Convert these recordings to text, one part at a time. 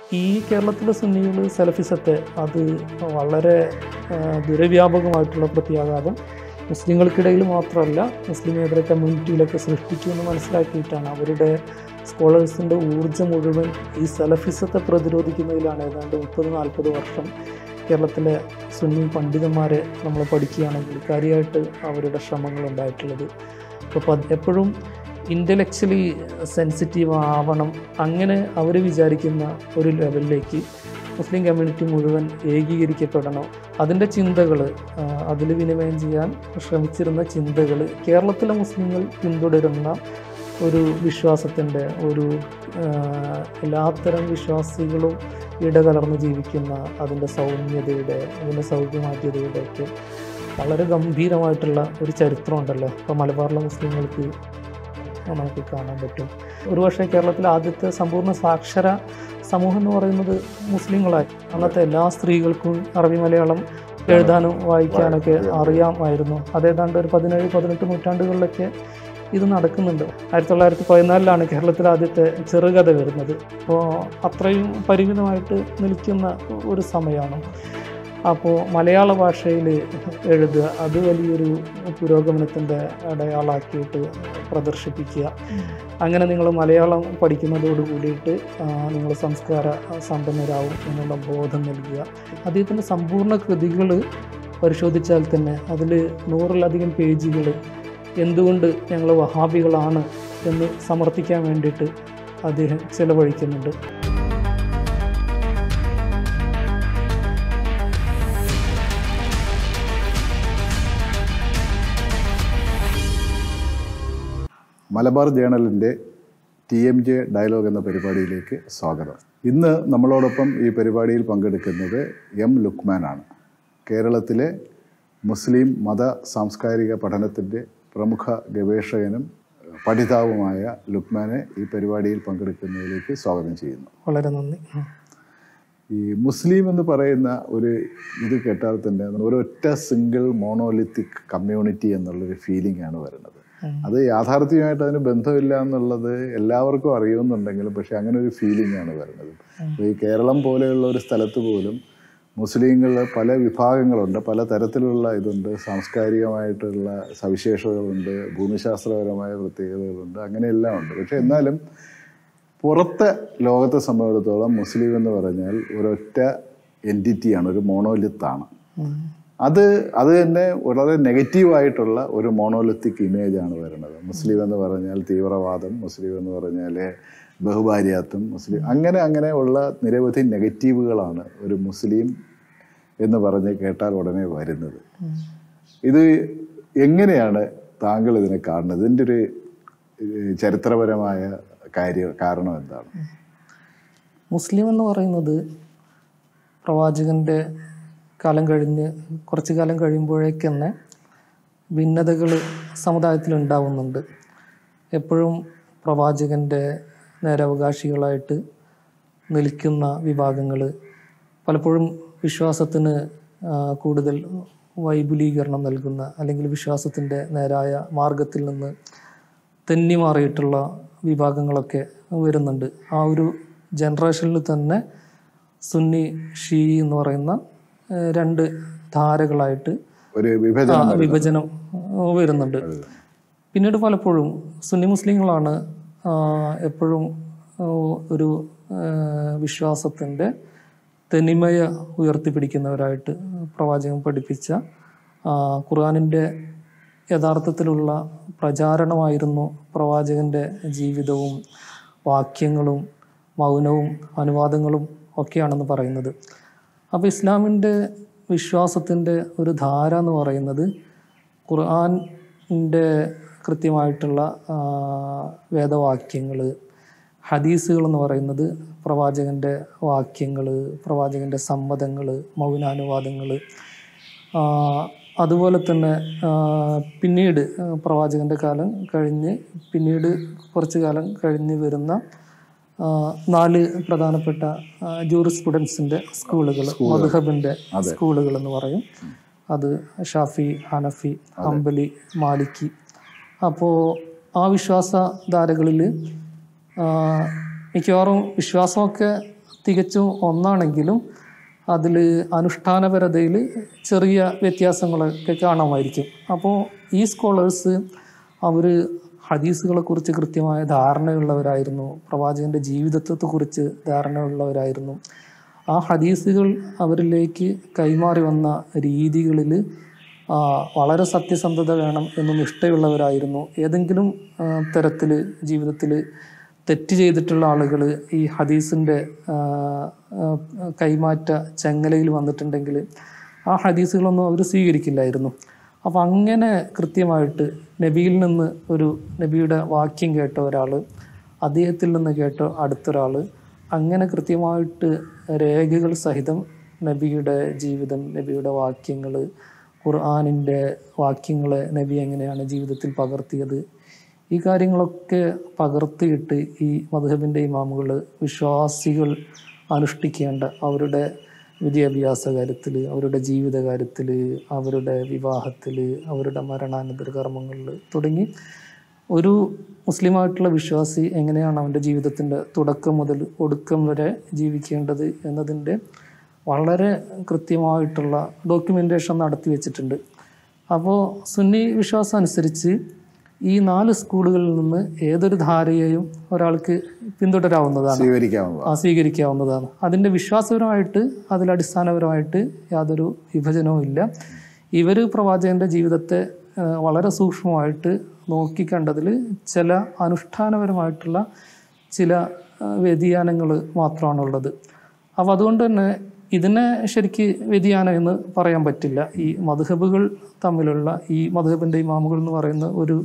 ഈ കേരളത്തിലെ സുന്നികൾ സലഫിസത്തെ അത് വളരെ ആ, ദുരവ്യാപകമായിട്ടുള്ള പ്രത്യാഘാതം മുസ്ലിങ്ങൾക്കിടയിൽ മാത്രമല്ല മുസ്ലിമേതര കമ്മ്യൂണിറ്റിയിലൊക്കെ സൃഷ്ടിച്ചു എന്ന് മനസ്സിലാക്കിയിട്ടാണ് അവരുടെ സ്കോളേഴ്സിൻ്റെ ഊർജ്ജം മുഴുവൻ ഈ സലഫിസത്തെ പ്രതിരോധിക്കുന്നതിലാണ് ഏതാണ്ട് മുപ്പത് നാൽപ്പത് വർഷം കേരളത്തിലെ സുന്നി പണ്ഡിതന്മാരെ നമ്മൾ പഠിക്കുകയാണെങ്കിൽ കാര്യമായിട്ട് അവരുടെ ശ്രമങ്ങൾ ഉണ്ടായിട്ടുള്ളത് അപ്പോൾ എപ്പോഴും ഇൻ്റലക്ച്വലി സെൻസിറ്റീവ് ആവണം അങ്ങനെ അവർ വിചാരിക്കുന്ന ഒരു ലെവലിലേക്ക് മുസ്ലിം കമ്മ്യൂണിറ്റി മുഴുവൻ ഏകീകരിക്കപ്പെടണം അതിൻ്റെ ചിന്തകൾ അതിൽ വിനിമയം ചെയ്യാൻ ശ്രമിച്ചിരുന്ന ചിന്തകൾ കേരളത്തിലെ മുസ്ലിങ്ങൾ പിന്തുടരുന്ന ഒരു വിശ്വാസത്തിൻ്റെ ഒരു ആ, എല്ലാത്തരം വിശ്വാസികളും ഇടകലർന്ന് ജീവിക്കുന്ന അതിൻ്റെ സൗമ്യതയുടെ അതിൻ്റെ സൗമ്യമാധ്യതയുടെ ഒക്കെ വളരെ ഗംഭീരമായിട്ടുള്ള ഒരു ചരിത്രമുണ്ടല്ലോ ഇപ്പോൾ മലബാറിലെ മുസ്ലിങ്ങൾക്ക് നമുക്ക് കാണാൻ പറ്റും ഒരുപക്ഷെ കേരളത്തിലെ ആദ്യത്തെ സമ്പൂർണ്ണ സാക്ഷര സമൂഹം എന്ന് പറയുന്നത് മുസ്ലിങ്ങളായി അന്നത്തെ എല്ലാ സ്ത്രീകൾക്കും അറബി മലയാളം എഴുതാനും വായിക്കാനൊക്കെ അറിയാമായിരുന്നു അതേതാണ്ട് ഒരു പതിനേഴ് പതിനെട്ട് നൂറ്റാണ്ടുകളിലൊക്കെ ഇത് നടക്കുന്നുണ്ട് ആയിരത്തി തൊള്ളായിരത്തി പതിനാലിലാണ് കേരളത്തിൽ ആദ്യത്തെ ചെറുകഥ വരുന്നത് അപ്പോൾ അത്രയും പരിമിതമായിട്ട് നിൽക്കുന്ന ഒരു സമയമാണ് അപ്പോൾ മലയാള ഭാഷയിൽ എഴുതുക അത് വലിയൊരു പുരോഗമനത്തിൻ്റെ അടയാളാക്കിയിട്ട് പ്രദർശിപ്പിക്കുക അങ്ങനെ നിങ്ങൾ മലയാളം പഠിക്കുന്നതോട് കൂടിയിട്ട് നിങ്ങൾ സംസ്കാര സമ്പന്നരാകും എന്നുള്ള ബോധം നൽകുക അദ്ദേഹത്തിൻ്റെ സമ്പൂർണ്ണ കൃതികൾ പരിശോധിച്ചാൽ തന്നെ അതിൽ നൂറിലധികം പേജുകൾ എന്തുകൊണ്ട് ഞങ്ങൾ വഹാബികളാണ് എന്ന് സമർത്ഥിക്കാൻ വേണ്ടിയിട്ട് അദ്ദേഹം ചിലവഴിക്കുന്നുണ്ട് മലബാർ ജേണലിൻ്റെ ടി എം ജെ ഡയലോഗ് എന്ന പരിപാടിയിലേക്ക് സ്വാഗതം ഇന്ന് നമ്മളോടൊപ്പം ഈ പരിപാടിയിൽ പങ്കെടുക്കുന്നത് എം ലുക്മാനാണ് കേരളത്തിലെ മുസ്ലിം മത സാംസ്കാരിക പഠനത്തിൻ്റെ പ്രമുഖ ഗവേഷകനും പഠിതാവുമായ ലുക്മാനെ ഈ പരിപാടിയിൽ പങ്കെടുക്കുന്നതിലേക്ക് സ്വാഗതം ചെയ്യുന്നു വളരെ നന്ദി ഈ മുസ്ലിം എന്ന് പറയുന്ന ഒരു ഇത് കേട്ടാൽ തന്നെ ഒരൊറ്റ സിംഗിൾ മോണോലിത്തിക് കമ്മ്യൂണിറ്റി എന്നുള്ളൊരു ഫീലിംഗ് ആണ് വരുന്നത് അത് യാഥാർത്ഥ്യമായിട്ട് അതിന് ബന്ധമില്ല എന്നുള്ളത് എല്ലാവർക്കും അറിയുന്നുണ്ടെങ്കിലും പക്ഷെ അങ്ങനെ ഒരു ഫീലിംഗ് ആണ് വരുന്നത് അപ്പോൾ ഈ കേരളം പോലെയുള്ള ഒരു സ്ഥലത്ത് പോലും മുസ്ലിങ്ങൾ പല വിഭാഗങ്ങളുണ്ട് പല തരത്തിലുള്ള ഇതുണ്ട് സാംസ്കാരികമായിട്ടുള്ള സവിശേഷതകളുണ്ട് ഭൂമിശാസ്ത്രപരമായ പ്രത്യേകതകളുണ്ട് അങ്ങനെയെല്ലാം ഉണ്ട് പക്ഷെ എന്നാലും പുറത്തെ ലോകത്തെ സംബന്ധിച്ചിടത്തോളം മുസ്ലിം എന്ന് പറഞ്ഞാൽ ഒരൊറ്റ എൻറ്റിറ്റിയാണ് ഒരു മോണോലിത്താണ് അത് അത് തന്നെ വളരെ നെഗറ്റീവായിട്ടുള്ള ഒരു മോണോലിത്തിക് ഇമേജാണ് വരുന്നത് മുസ്ലിം എന്ന് പറഞ്ഞാൽ തീവ്രവാദം മുസ്ലിം എന്ന് പറഞ്ഞാൽ ബഹുഭാര്യാത്വം മുസ്ലിം അങ്ങനെ അങ്ങനെ ഉള്ള നിരവധി നെഗറ്റീവുകളാണ് ഒരു മുസ്ലിം എന്ന് പറഞ്ഞ് കേട്ടാൽ ഉടനെ വരുന്നത് ഇത് എങ്ങനെയാണ് താങ്കൾ ഇതിനെ കാണുന്നത് ഇതിൻ്റെ ഒരു ഏഹ്, ചരിത്രപരമായ കാര്യ കാരണം എന്താണ് മുസ്ലിം എന്ന് പറയുന്നത് പ്രവാചകൻ്റെ കാലം കഴിഞ്ഞ് കുറച്ച് കാലം കഴിയുമ്പോഴേക്ക് തന്നെ ഭിന്നതകൾ സമുദായത്തിൽ ഉണ്ടാവുന്നുണ്ട് എപ്പോഴും പ്രവാചകൻ്റെ നേരവകാശികളായിട്ട് നിൽക്കുന്ന വിഭാഗങ്ങൾ പലപ്പോഴും വിശ്വാസത്തിന് ആ, കൂടുതൽ വൈപുലീകരണം നൽകുന്ന അല്ലെങ്കിൽ വിശ്വാസത്തിൻ്റെ നേരായ മാർഗത്തിൽ നിന്ന് തെന്നി മാറിയിട്ടുള്ള വിഭാഗങ്ങളൊക്കെ വരുന്നുണ്ട് ആ ഒരു ജനറേഷനിൽ തന്നെ സുന്നി ഷീ എന്ന് പറയുന്ന ഏഹ്, രണ്ട് ധാരകളായിട്ട് ഒരു ആ, വിഭജനം വിഭജനം ആ, വരുന്നുണ്ട് പിന്നീട് പലപ്പോഴും സുന്നി മുസ്ലിങ്ങളാണ് ആ, എപ്പോഴും ആ, ഒരു വിശ്വാസത്തിൻ്റെ തനിമയെ ഉയർത്തിപ്പിടിക്കുന്നവരായിട്ട് പ്രവാചകൻ പഠിപ്പിച്ച ആ, ഖുർആനിൻ്റെ യഥാർത്ഥത്തിലുള്ള പ്രചാരണമായിരുന്നു പ്രവാചകന്റെ ജീവിതവും വാക്യങ്ങളും മൗനവും അനുവാദങ്ങളും ഒക്കെയാണെന്ന് പറയുന്നത് അപ്പോൾ ഇസ്ലാമിൻ്റെ വിശ്വാസത്തിൻ്റെ ഒരു ധാര എന്ന് പറയുന്നത് ഖുർആൻ്റെ കൃത്യമായിട്ടുള്ള ആ, വേദവാക്യങ്ങൾ ഹദീസുകൾ എന്ന് പറയുന്നത് പ്രവാചകൻ്റെ വാക്യങ്ങൾ പ്രവാചകൻ്റെ സമ്മതങ്ങൾ മൗനാനുവാദങ്ങൾ അതുപോലെ തന്നെ ആ, പിന്നീട് ആ, പ്രവാചകൻ്റെ കാലം കഴിഞ്ഞ് പിന്നീട് കുറച്ച് കാലം കഴിഞ്ഞ് വരുന്ന ആ, നാല് പ്രധാനപ്പെട്ട ജൂറി സ്റ്റുഡൻസിൻ്റെ സ്കൂളുകൾ മധുഹബിൻ്റെ സ്കൂളുകൾ എന്ന് പറയും അത് ഷാഫി ഹനഫി ഹംബലി മാലിക്കി അപ്പോൾ ആ വിശ്വാസധാരകളിൽ മിക്കവാറും വിശ്വാസമൊക്കെ തികച്ചും ഒന്നാണെങ്കിലും അതിൽ അനുഷ്ഠാനപരതയിൽ ചെറിയ വ്യത്യാസങ്ങളൊക്കെ കാണാമായിരിക്കും അപ്പോൾ ഈ സ്കോളേഴ്സ് അവർ ഹദീസുകളെക്കുറിച്ച് കൃത്യമായ ധാരണയുള്ളവരായിരുന്നു പ്രവാചകൻ്റെ ജീവിതത്തെക്കുറിച്ച് ധാരണയുള്ളവരായിരുന്നു ആ ഹദീസുകൾ അവരിലേക്ക് കൈമാറി വന്ന രീതികളിൽ വളരെ സത്യസന്ധത വേണം എന്ന് നിഷ്ഠയുള്ളവരായിരുന്നു ഏതെങ്കിലും തരത്തിൽ ജീവിതത്തിൽ തെറ്റ് ചെയ്തിട്ടുള്ള ആളുകൾ ഈ ഹദീസിൻ്റെ കൈമാറ്റ ചങ്ങലയിൽ വന്നിട്ടുണ്ടെങ്കിൽ ആ ഹദീസുകളൊന്നും അവർ സ്വീകരിക്കില്ലായിരുന്നു അപ്പം അങ്ങനെ കൃത്യമായിട്ട് നബിയിൽ നിന്ന് ഒരു നബിയുടെ വാക്യം കേട്ട ഒരാൾ അദ്ദേഹത്തിൽ നിന്ന് കേട്ട അടുത്തൊരാൾ അങ്ങനെ കൃത്യമായിട്ട് രേഖകൾ സഹിതം നബിയുടെ ജീവിതം നബിയുടെ വാക്യങ്ങൾ ഖുർആാനിൻ്റെ വാക്യങ്ങളെ നബി എങ്ങനെയാണ് ജീവിതത്തിൽ പകർത്തിയത് ഈ കാര്യങ്ങളൊക്കെ പകർത്തിയിട്ട് ഈ മധുഹബിൻ്റെ ഇമാമുകൾ വിശ്വാസികൾ അനുഷ്ഠിക്കേണ്ട അവരുടെ വിദ്യാഭ്യാസ കാര്യത്തിൽ അവരുടെ ജീവിത കാര്യത്തിൽ അവരുടെ വിവാഹത്തിൽ അവരുടെ മരണാനന്തര കർമ്മങ്ങളിൽ തുടങ്ങി ഒരു മുസ്ലിമായിട്ടുള്ള വിശ്വാസി എങ്ങനെയാണ് അവൻ്റെ ജീവിതത്തിൻ്റെ തുടക്കം മുതൽ ഒടുക്കം വരെ ജീവിക്കേണ്ടത് എന്നതിൻ്റെ വളരെ കൃത്യമായിട്ടുള്ള ഡോക്യുമെൻറ്റേഷൻ നടത്തി വെച്ചിട്ടുണ്ട് അപ്പോൾ സുന്നി വിശ്വാസം അനുസരിച്ച് ഈ നാല് സ്കൂളുകളിൽ നിന്ന് ഏതൊരു ധാരയെയും ഒരാൾക്ക് പിന്തുടരാവുന്നതാണ് സ്വീകരിക്കാവുന്നതാണ് ആ സ്വീകരിക്കാവുന്നതാണ് അതിൻ്റെ വിശ്വാസപരമായിട്ട് അതിലടിസ്ഥാനപരമായിട്ട് യാതൊരു വിഭജനവും ഇല്ല ഇവർ പ്രവാചകൻ്റെ ജീവിതത്തെ ആ, വളരെ സൂക്ഷ്മമായിട്ട് നോക്കിക്കണ്ടതിൽ ചില അനുഷ്ഠാനപരമായിട്ടുള്ള ചില വ്യതിയാനങ്ങൾ മാത്രമാണുള്ളത് അപ്പോൾ അതുകൊണ്ട് തന്നെ ഇതിനെ ശരിക്ക് വ്യതിയാനം എന്ന് പറയാൻ പറ്റില്ല ഈ മധുഹബുകൾ തമ്മിലുള്ള ഈ മധുഹബിൻ്റെ ഇമാമുകൾ എന്ന് പറയുന്ന ഒരു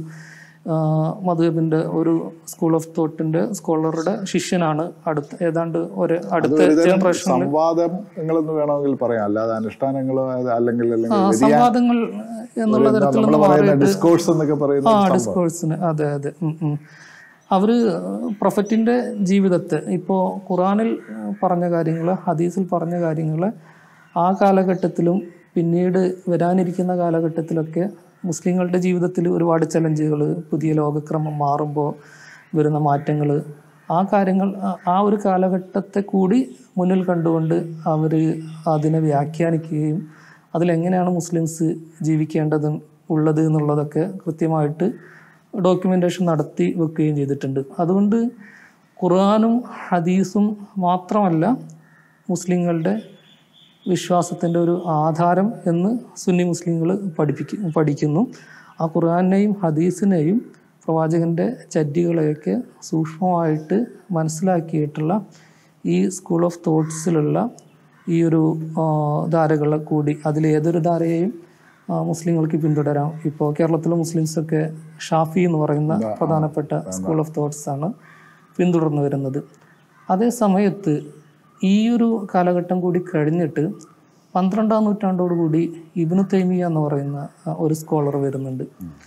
മധുഹബിൻ്റെ ഒരു സ്കൂൾ ഓഫ് തോട്ടിൻ്റെ സ്കോളറുടെ ശിഷ്യനാണ് അടുത്ത ഏതാണ്ട് ഒരു അടുത്ത ഒരുതരം ജനറേഷൻ സംവാദങ്ങളെന്ന് വേണമെങ്കിൽ പറയാം അല്ലാതെ അനുഷ്ഠാനങ്ങളോ അത് അല്ലെങ്കിൽ അല്ലെങ്കിൽ വ്യതിയാനം സംവാദങ്ങൾ എന്നുള്ള തരത്തിൽ നമ്മൾ നിന്ന് പറയുന്ന മാറിയിട്ട് ഡിസ്കോഴ്സ് എന്നൊക്കെ പറയുന്ന ആ ഒരു സംഭവം. ഡിസ്കോഴ്സിന് അതെ അതെ ഉം, ഉം. അവര് പ്രൊഫറ്റിന്റെ ജീവിതത്തെ ഇപ്പോൾ ഖുറാനിൽ പറഞ്ഞ കാര്യങ്ങൾ ഹദീസിൽ പറഞ്ഞ കാര്യങ്ങൾ ആ കാലഘട്ടത്തിലും പിന്നീട് വരാനിരിക്കുന്ന കാലഘട്ടത്തിലൊക്കെ മുസ്ലിങ്ങളുടെ ജീവിതത്തിൽ ഒരുപാട് ചലഞ്ചുകൾ പുതിയ ലോകക്രമം മാറുമ്പോൾ വരുന്ന മാറ്റങ്ങൾ ആ കാര്യങ്ങൾ ആ- ആ ഒരു കാലഘട്ടത്തെ കൂടി മുന്നിൽ കണ്ടുകൊണ്ട് അവർ അതിനെ വ്യാഖ്യാനിക്കുകയും അതിലെങ്ങനെയാണ് മുസ്ലിംസ് ജീവിക്കേണ്ടത് ഉള്ളത് എന്നുള്ളതൊക്കെ കൃത്യമായിട്ട് ഡോക്യുമെൻറ്റേഷൻ നടത്തി വെക്കുകയും ചെയ്തിട്ടുണ്ട് അതുകൊണ്ട് ഖുർആാനും ഹദീസും മാത്രമല്ല മുസ്ലിങ്ങളുടെ വിശ്വാസത്തിൻ്റെ ഒരു ആധാരം എന്ന് സുന്നി മുസ്ലിങ്ങൾ പഠിപ്പിക്കും പഠിക്കുന്നു ആ ഖുർആാനെയും ഹദീസിനെയും പ്രവാചകൻ്റെ ചര്യകളെയൊക്കെ സൂക്ഷ്മമായിട്ട് മനസ്സിലാക്കിയിട്ടുള്ള ഈ സ്കൂൾ ഓഫ് തോട്ട്സിലുള്ള ഈ ഒരു ആ, ധാരകളെ കൂടി അതിലേതൊരു ധാരയെയും ആ, മുസ്ലിങ്ങൾക്ക് പിന്തുടരാം ഇപ്പോൾ കേരളത്തിലെ മുസ്ലിംസൊക്കെ ഷാഫി എന്ന് പറയുന്ന പ്രധാനപ്പെട്ട സ്കൂൾ ഓഫ് തോട്ട്സ് ആണ് പിന്തുടർന്നു വരുന്നത് അതേ സമയത്ത് ഈ ഒരു കാലഘട്ടം കൂടി കഴിഞ്ഞിട്ട് പന്ത്രണ്ടാം നൂറ്റാണ്ടോടുകൂടി ഇബ്നു തൈമിയ എന്ന് പറയുന്ന ആ, ഒരു സ്കോളർ വരുന്നുണ്ട്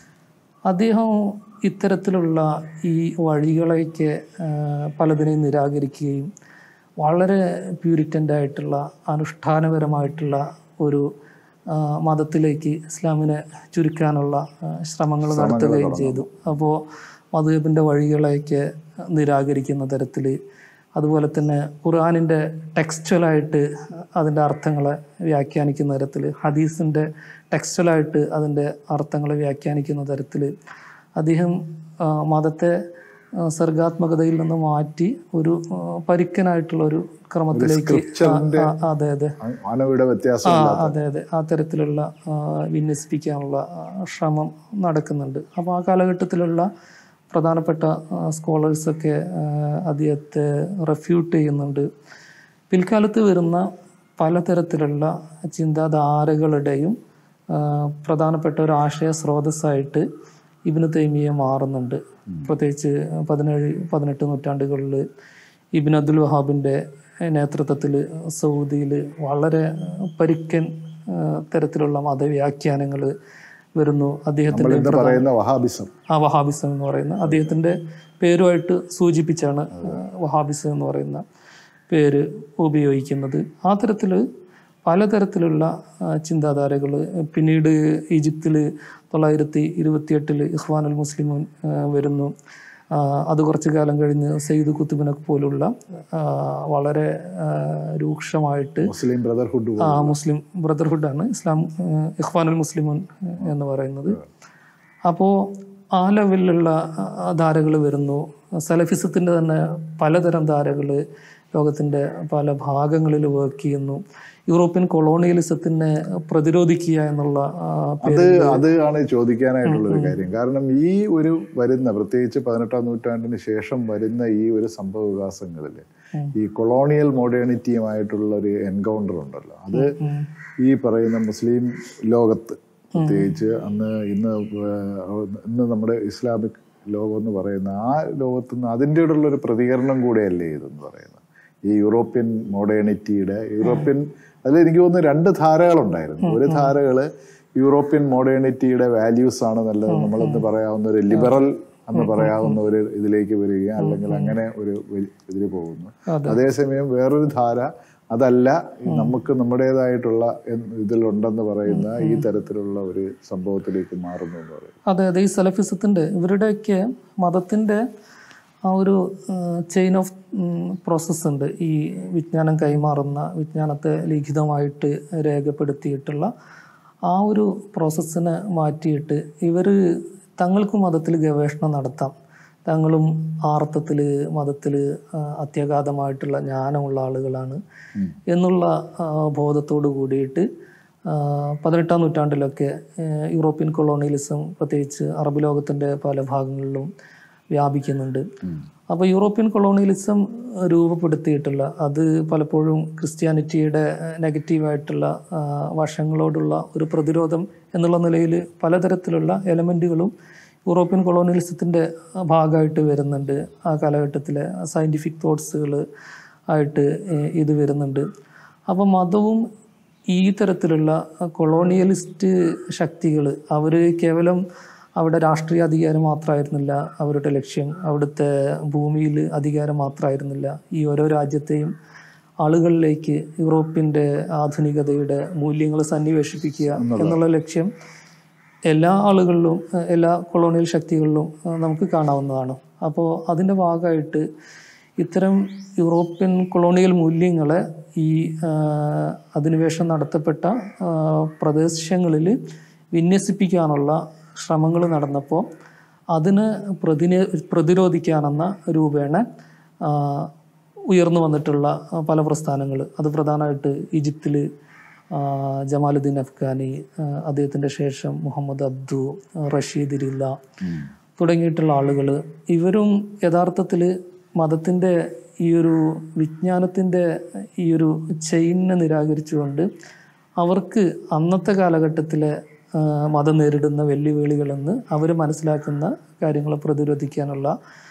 അദ്ദേഹം ഇത്തരത്തിലുള്ള ഈ വഴികളെയൊക്കെ ആ, പലതിനെയും നിരാകരിക്കുകയും വളരെ പ്യൂരിറ്റൻ്റ് ആയിട്ടുള്ള അനുഷ്ഠാനപരമായിട്ടുള്ള ഒരു ആ, മതത്തിലേക്ക് ഇസ്ലാമിനെ ചുരുക്കാനുള്ള ശ്രമങ്ങൾ നടത്തുകയും ചെയ്തു അപ്പോൾ മധുബിൻ്റെ വഴികളെയൊക്കെ നിരാകരിക്കുന്ന തരത്തിൽ അതുപോലെ തന്നെ ഖുർആാനിൻ്റെ ടെക്സ്റ്റലായിട്ട് അതിൻ്റെ അർത്ഥങ്ങളെ വ്യാഖ്യാനിക്കുന്ന തരത്തിൽ ഹദീസിൻ്റെ ടെക്സ്റ്റലായിട്ട് അതിൻ്റെ അർത്ഥങ്ങളെ വ്യാഖ്യാനിക്കുന്ന തരത്തിൽ അദ്ദേഹം ആ, മതത്തെ ആ, സർഗാത്മകതയിൽ നിന്ന് മാറ്റി ഒരു ആ, പരുക്കനായിട്ടുള്ള ഒരു ക്രമത്തിലേക്ക് ആ, ആ, അതെ അതെ മാനവയുടെ വ്യത്യാസം ആ അതെ അതെ ആ തരത്തിലുള്ള ആ, വിന്യസിപ്പിക്കാനുള്ള ആ, ശ്രമം നടക്കുന്നുണ്ട് അപ്പോൾ ആ കാലഘട്ടത്തിലുള്ള പ്രധാനപ്പെട്ട സ്കോളേഴ്സൊക്കെ അദ്ദേഹത്തെ റെഫ്യൂട്ട് ചെയ്യുന്നുണ്ട് പിൽക്കാലത്ത് വരുന്ന പലതരത്തിലുള്ള ചിന്താധാരകളുടെയും ആ, പ്രധാനപ്പെട്ട ഒരു ആശയ സ്രോതസ്സായിട്ട് ഇബിന് തൈമിയ മാറുന്നുണ്ട് പ്രത്യേകിച്ച് പതിനേഴ് പതിനെട്ട് നൂറ്റാണ്ടുകളിൽ ഇബിൻ അബ്ദുൽ വഹാബിൻ്റെ നേതൃത്വത്തിൽ സൗദിയിൽ വളരെ പരുക്കൻ ആ, തരത്തിലുള്ള മതവ്യാഖ്യാനങ്ങൾ വരുന്നു അദ്ദേഹത്തിൻ്റെ എന്താ പറയുന്ന വഹാബിസം ആ വഹാബിസം എന്ന് പറയുന്ന അദ്ദേഹത്തിൻ്റെ പേരുമായിട്ട് സൂചിപ്പിച്ചാണ് ആ, വഹാബിസം എന്ന് പറയുന്ന പേര് ഉപയോഗിക്കുന്നത് ആ തരത്തിൽ പലതരത്തിലുള്ള ചിന്താധാരകൾ പിന്നീട് ഈജിപ്തിൽ തൊള്ളായിരത്തി ഇരുപത്തിയെട്ടിൽ ഇഖ്വാനുൽ മുസ്ലിമുൻ ആ, വരുന്നു ആ, അത് കുറച്ച് കാലം കഴിഞ്ഞ് സെയ്ദ് കുത്തുബിനൊക്കെ പോലുള്ള ആ, വളരെ ആ, രൂക്ഷമായിട്ട് മുസ്ലിം ബ്രദർഹുഡ് ആ മുസ്ലിം ബ്രദർഹുഡാണ് ഇസ്ലാം ഏഹ്, ഇഖ്വാനുൽ മുസ്ലിമുൻ എന്ന് പറയുന്നത് അപ്പോൾ ആ ലെവലിലുള്ള ധാരകൾ വരുന്നു സലഫിസത്തിൻ്റെ തന്നെ പലതരം ധാരകൾ ലോകത്തിൻ്റെ പല ഭാഗങ്ങളിൽ വർക്ക് ചെയ്യുന്നു യൂറോപ്യൻ കൊളോണിയലിസത്തിനെ പ്രതിരോധിക്കുക എന്നുള്ള ആ, അത് അത് ആണ് ചോദിക്കാനായിട്ടുള്ള ഒരു കാര്യം കാരണം ഈ ഒരു വരുന്ന പ്രത്യേകിച്ച് പതിനെട്ടാം നൂറ്റാണ്ടിന് ശേഷം വരുന്ന ഈ ഒരു സംഭവ വികാസങ്ങളിൽ ഈ കൊളോണിയൽ മോഡേണിറ്റിയുമായിട്ടുള്ള ഒരു എൻകൗണ്ടർ ഉണ്ടല്ലോ അത് ഈ പറയുന്ന മുസ്ലിം ലോകത്ത് പ്രത്യേകിച്ച് അന്ന് ഇന്ന് ഏഹ് ഇന്ന് നമ്മുടെ ഇസ്ലാമിക് ലോകം എന്ന് പറയുന്ന ആ ലോകത്ത് നിന്ന് അതിൻ്റെ ഉള്ള ഒരു പ്രതികരണം കൂടെയല്ലേ ഇതെന്ന് പറയുന്നത് ഈ യൂറോപ്യൻ മോഡേണിറ്റിയുടെ യൂറോപ്യൻ അതിൽ എനിക്ക് തോന്നുന്നു രണ്ട് ധാരകളുണ്ടായിരുന്നു ഒരു ധാരകള് യൂറോപ്യൻ മോഡേണിറ്റിയുടെ വാല്യൂസ് ആണ് നല്ലത് നമ്മളെന്ന് പറയാവുന്ന ഒരു ലിബറൽ എന്ന് പറയാവുന്ന ഒരു ഇതിലേക്ക് വരികയും അല്ലെങ്കിൽ അങ്ങനെ ഒരു ഇതിൽ പോകുന്നു അതെ. അതേസമയം വേറൊരു ധാര അതല്ല നമുക്ക് നമ്മുടേതായിട്ടുള്ള എന്ന് ഇതിലുണ്ടെന്ന് പറയുന്ന ഈ തരത്തിലുള്ള ഒരു സംഭവത്തിലേക്ക് മാറുന്നു എന്ന് പറയും അതെ അതെ ഈ സലഫിസത്തിൻ്റെ ഇവരുടെയൊക്കെ മതത്തിൻ്റെ ആ ഒരു ചെയിൻ ഓഫ് പ്രോസസ്സ് ഉണ്ട് ഈ വിജ്ഞാനം കൈമാറുന്ന വിജ്ഞാനത്തെ ലിഖിതമായിട്ട് രേഖപ്പെടുത്തിയിട്ടുള്ള ആ ഒരു പ്രോസസ്സിനെ മാറ്റിയിട്ട് ഇവർ തങ്ങൾക്ക് മതത്തിൽ ഗവേഷണം നടത്താം തങ്ങളും ആർത്തത്തിൽ മതത്തിൽ അത്യഗാധമായിട്ടുള്ള ജ്ഞാനമുള്ള ആളുകളാണ് എന്നുള്ള ആ, ബോധത്തോട് കൂടിയിട്ട് ആ, പതിനെട്ടാം നൂറ്റാണ്ടിലൊക്കെ ആ, യൂറോപ്യൻ കൊളോണിയലിസം പ്രത്യേകിച്ച് അറബ് ലോകത്തിൻ്റെ പല ഭാഗങ്ങളിലും വ്യാപിക്കുന്നുണ്ട് അപ്പോൾ യൂറോപ്യൻ കൊളോണിയലിസം രൂപപ്പെടുത്തിയിട്ടുള്ള അത് പലപ്പോഴും ക്രിസ്ത്യാനിറ്റിയുടെ നെഗറ്റീവായിട്ടുള്ള ആ, വശങ്ങളോടുള്ള ഒരു പ്രതിരോധം എന്നുള്ള നിലയിൽ പലതരത്തിലുള്ള എലമെൻറ്റുകളും യൂറോപ്യൻ കൊളോണിയലിസത്തിൻ്റെ ഭാഗമായിട്ട് വരുന്നുണ്ട് ആ കാലഘട്ടത്തിലെ സയൻറ്റിഫിക് തോട്ട്സുകൾ ആയിട്ട് ഏഹ്, ഇത് വരുന്നുണ്ട് അപ്പോൾ മതവും ഈ തരത്തിലുള്ള കൊളോണിയലിസ്റ്റ് ശക്തികൾ അവർ കേവലം അവിടെ രാഷ്ട്രീയ അധികാരം മാത്രമായിരുന്നില്ല അവരുടെ ലക്ഷ്യം അവിടുത്തെ ഭൂമിയിൽ അധികാരം മാത്രമായിരുന്നില്ല ഈ ഓരോ രാജ്യത്തെയും ആളുകളിലേക്ക് യൂറോപ്പിൻ്റെ ആധുനികതയുടെ മൂല്യങ്ങൾ സന്നിവേശിപ്പിക്കുക എന്നുള്ള ലക്ഷ്യം എല്ലാ ആളുകളിലും ഏഹ് എല്ലാ കൊളോണിയൽ ശക്തികളിലും ഏഹ് നമുക്ക് കാണാവുന്നതാണ് അപ്പോൾ അതിൻ്റെ ഭാഗമായിട്ട് ഇത്തരം യൂറോപ്യൻ കൊളോണിയൽ മൂല്യങ്ങളെ ഈ ആഹ്, അധിനിവേശം നടത്തപ്പെട്ട ആഹ്, പ്രദേശങ്ങളിൽ വിന്യസിപ്പിക്കാനുള്ള ശ്രമങ്ങൾ നടന്നപ്പോൾ അതിന് പ്രതിനെ പ്രതിരോധിക്കാനെന്ന രൂപേണ ആഹ്, ഉയർന്നു വന്നിട്ടുള്ള ആ, പല പ്രസ്ഥാനങ്ങൾ അത് പ്രധാനമായിട്ട് ഈജിപ്തിൽ ജമാലുദ്ദീൻ അഫ്ഗാനി ആ, അദ്ദേഹത്തിൻ്റെ ശേഷം മുഹമ്മദ് അബ്ദു ആ, റഷീദ് ഇരില്ല തുടങ്ങിയിട്ടുള്ള ആളുകൾ ഇവരും യഥാർത്ഥത്തിൽ മതത്തിൻ്റെ ഈ ഒരു വിജ്ഞാനത്തിൻ്റെ ഈ ഒരു ചെയിനെ നിരാകരിച്ചുകൊണ്ട് അവർക്ക് അന്നത്തെ കാലഘട്ടത്തിലെ ആ, മതം നേരിടുന്ന വെല്ലുവിളികളെന്ന് അവർ മനസ്സിലാക്കുന്ന കാര്യങ്ങളെ പ്രതിരോധിക്കാനുള്ള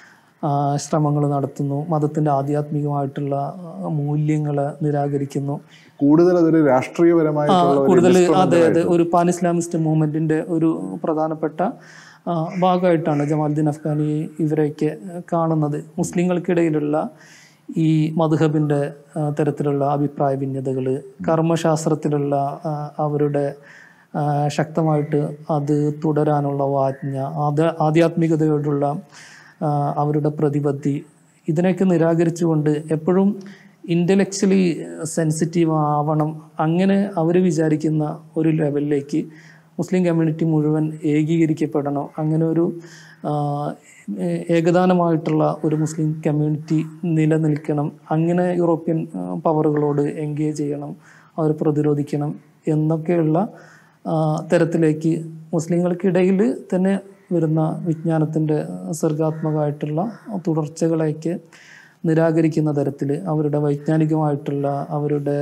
ശ്രമങ്ങൾ നടത്തുന്നു മതത്തിൻ്റെ ആധ്യാത്മികമായിട്ടുള്ള ആ, മൂല്യങ്ങളെ നിരാകരിക്കുന്നു കൂടുതൽ അതൊരു രാഷ്ട്രീയപരമായിട്ടുള്ള ഒരു കൂടുതൽ discurrent അതെ അതെ ഒരു പാൻ ഇസ്ലാമിസ്റ്റ് മൂവ്മെന്റിന്റെ ഒരു പ്രധാനപ്പെട്ട ആ, ഭാഗമായിട്ടാണ് ജമാലുദ്ദീൻ അഫ്ഗാനി ഇവരെയൊക്കെ കാണുന്നത് മുസ്ലിങ്ങൾക്കിടയിലുള്ള ഈ മധുഹബിൻ്റെ തരത്തിലുള്ള അഭിപ്രായ ഭിന്നതകൾ കർമ്മശാസ്ത്രത്തിലുള്ള ആ, അവരുടെ ആ, ശക്തമായിട്ട് അത് തുടരാനുള്ള വാജ്ഞ ആദ്യ ആധ്യാത്മികതയോടുള്ള ആ, അവരുടെ പ്രതിബദ്ധി ഇതിനെയൊക്കെ നിരാകരിച്ചുകൊണ്ട് എപ്പോഴും ഇൻ്റലക്ച്വലി സെൻസിറ്റീവ് ആവണം അങ്ങനെ അവർ വിചാരിക്കുന്ന ഒരു ലെവലിലേക്ക് മുസ്ലിം കമ്മ്യൂണിറ്റി മുഴുവൻ ഏകീകരിക്കപ്പെടണം അങ്ങനെ ഒരു ആ, ഏ- ഏകദാനമായിട്ടുള്ള ഒരു മുസ്ലിം കമ്മ്യൂണിറ്റി നിലനിൽക്കണം അങ്ങനെ യൂറോപ്യൻ ആ, പവറുകളോട് എൻഗേജ് ചെയ്യണം അവർ പ്രതിരോധിക്കണം എന്നൊക്കെയുള്ള ആ, തരത്തിലേക്ക് മുസ്ലിങ്ങൾക്കിടയിൽ തന്നെ വരുന്ന വിജ്ഞാനത്തിൻ്റെ സർഗാത്മകമായിട്ടുള്ള തുടർച്ചകളെയൊക്കെ നിരാകരിക്കുന്ന തരത്തിൽ അവരുടെ വൈജ്ഞാനികമായിട്ടുള്ള അവരുടെ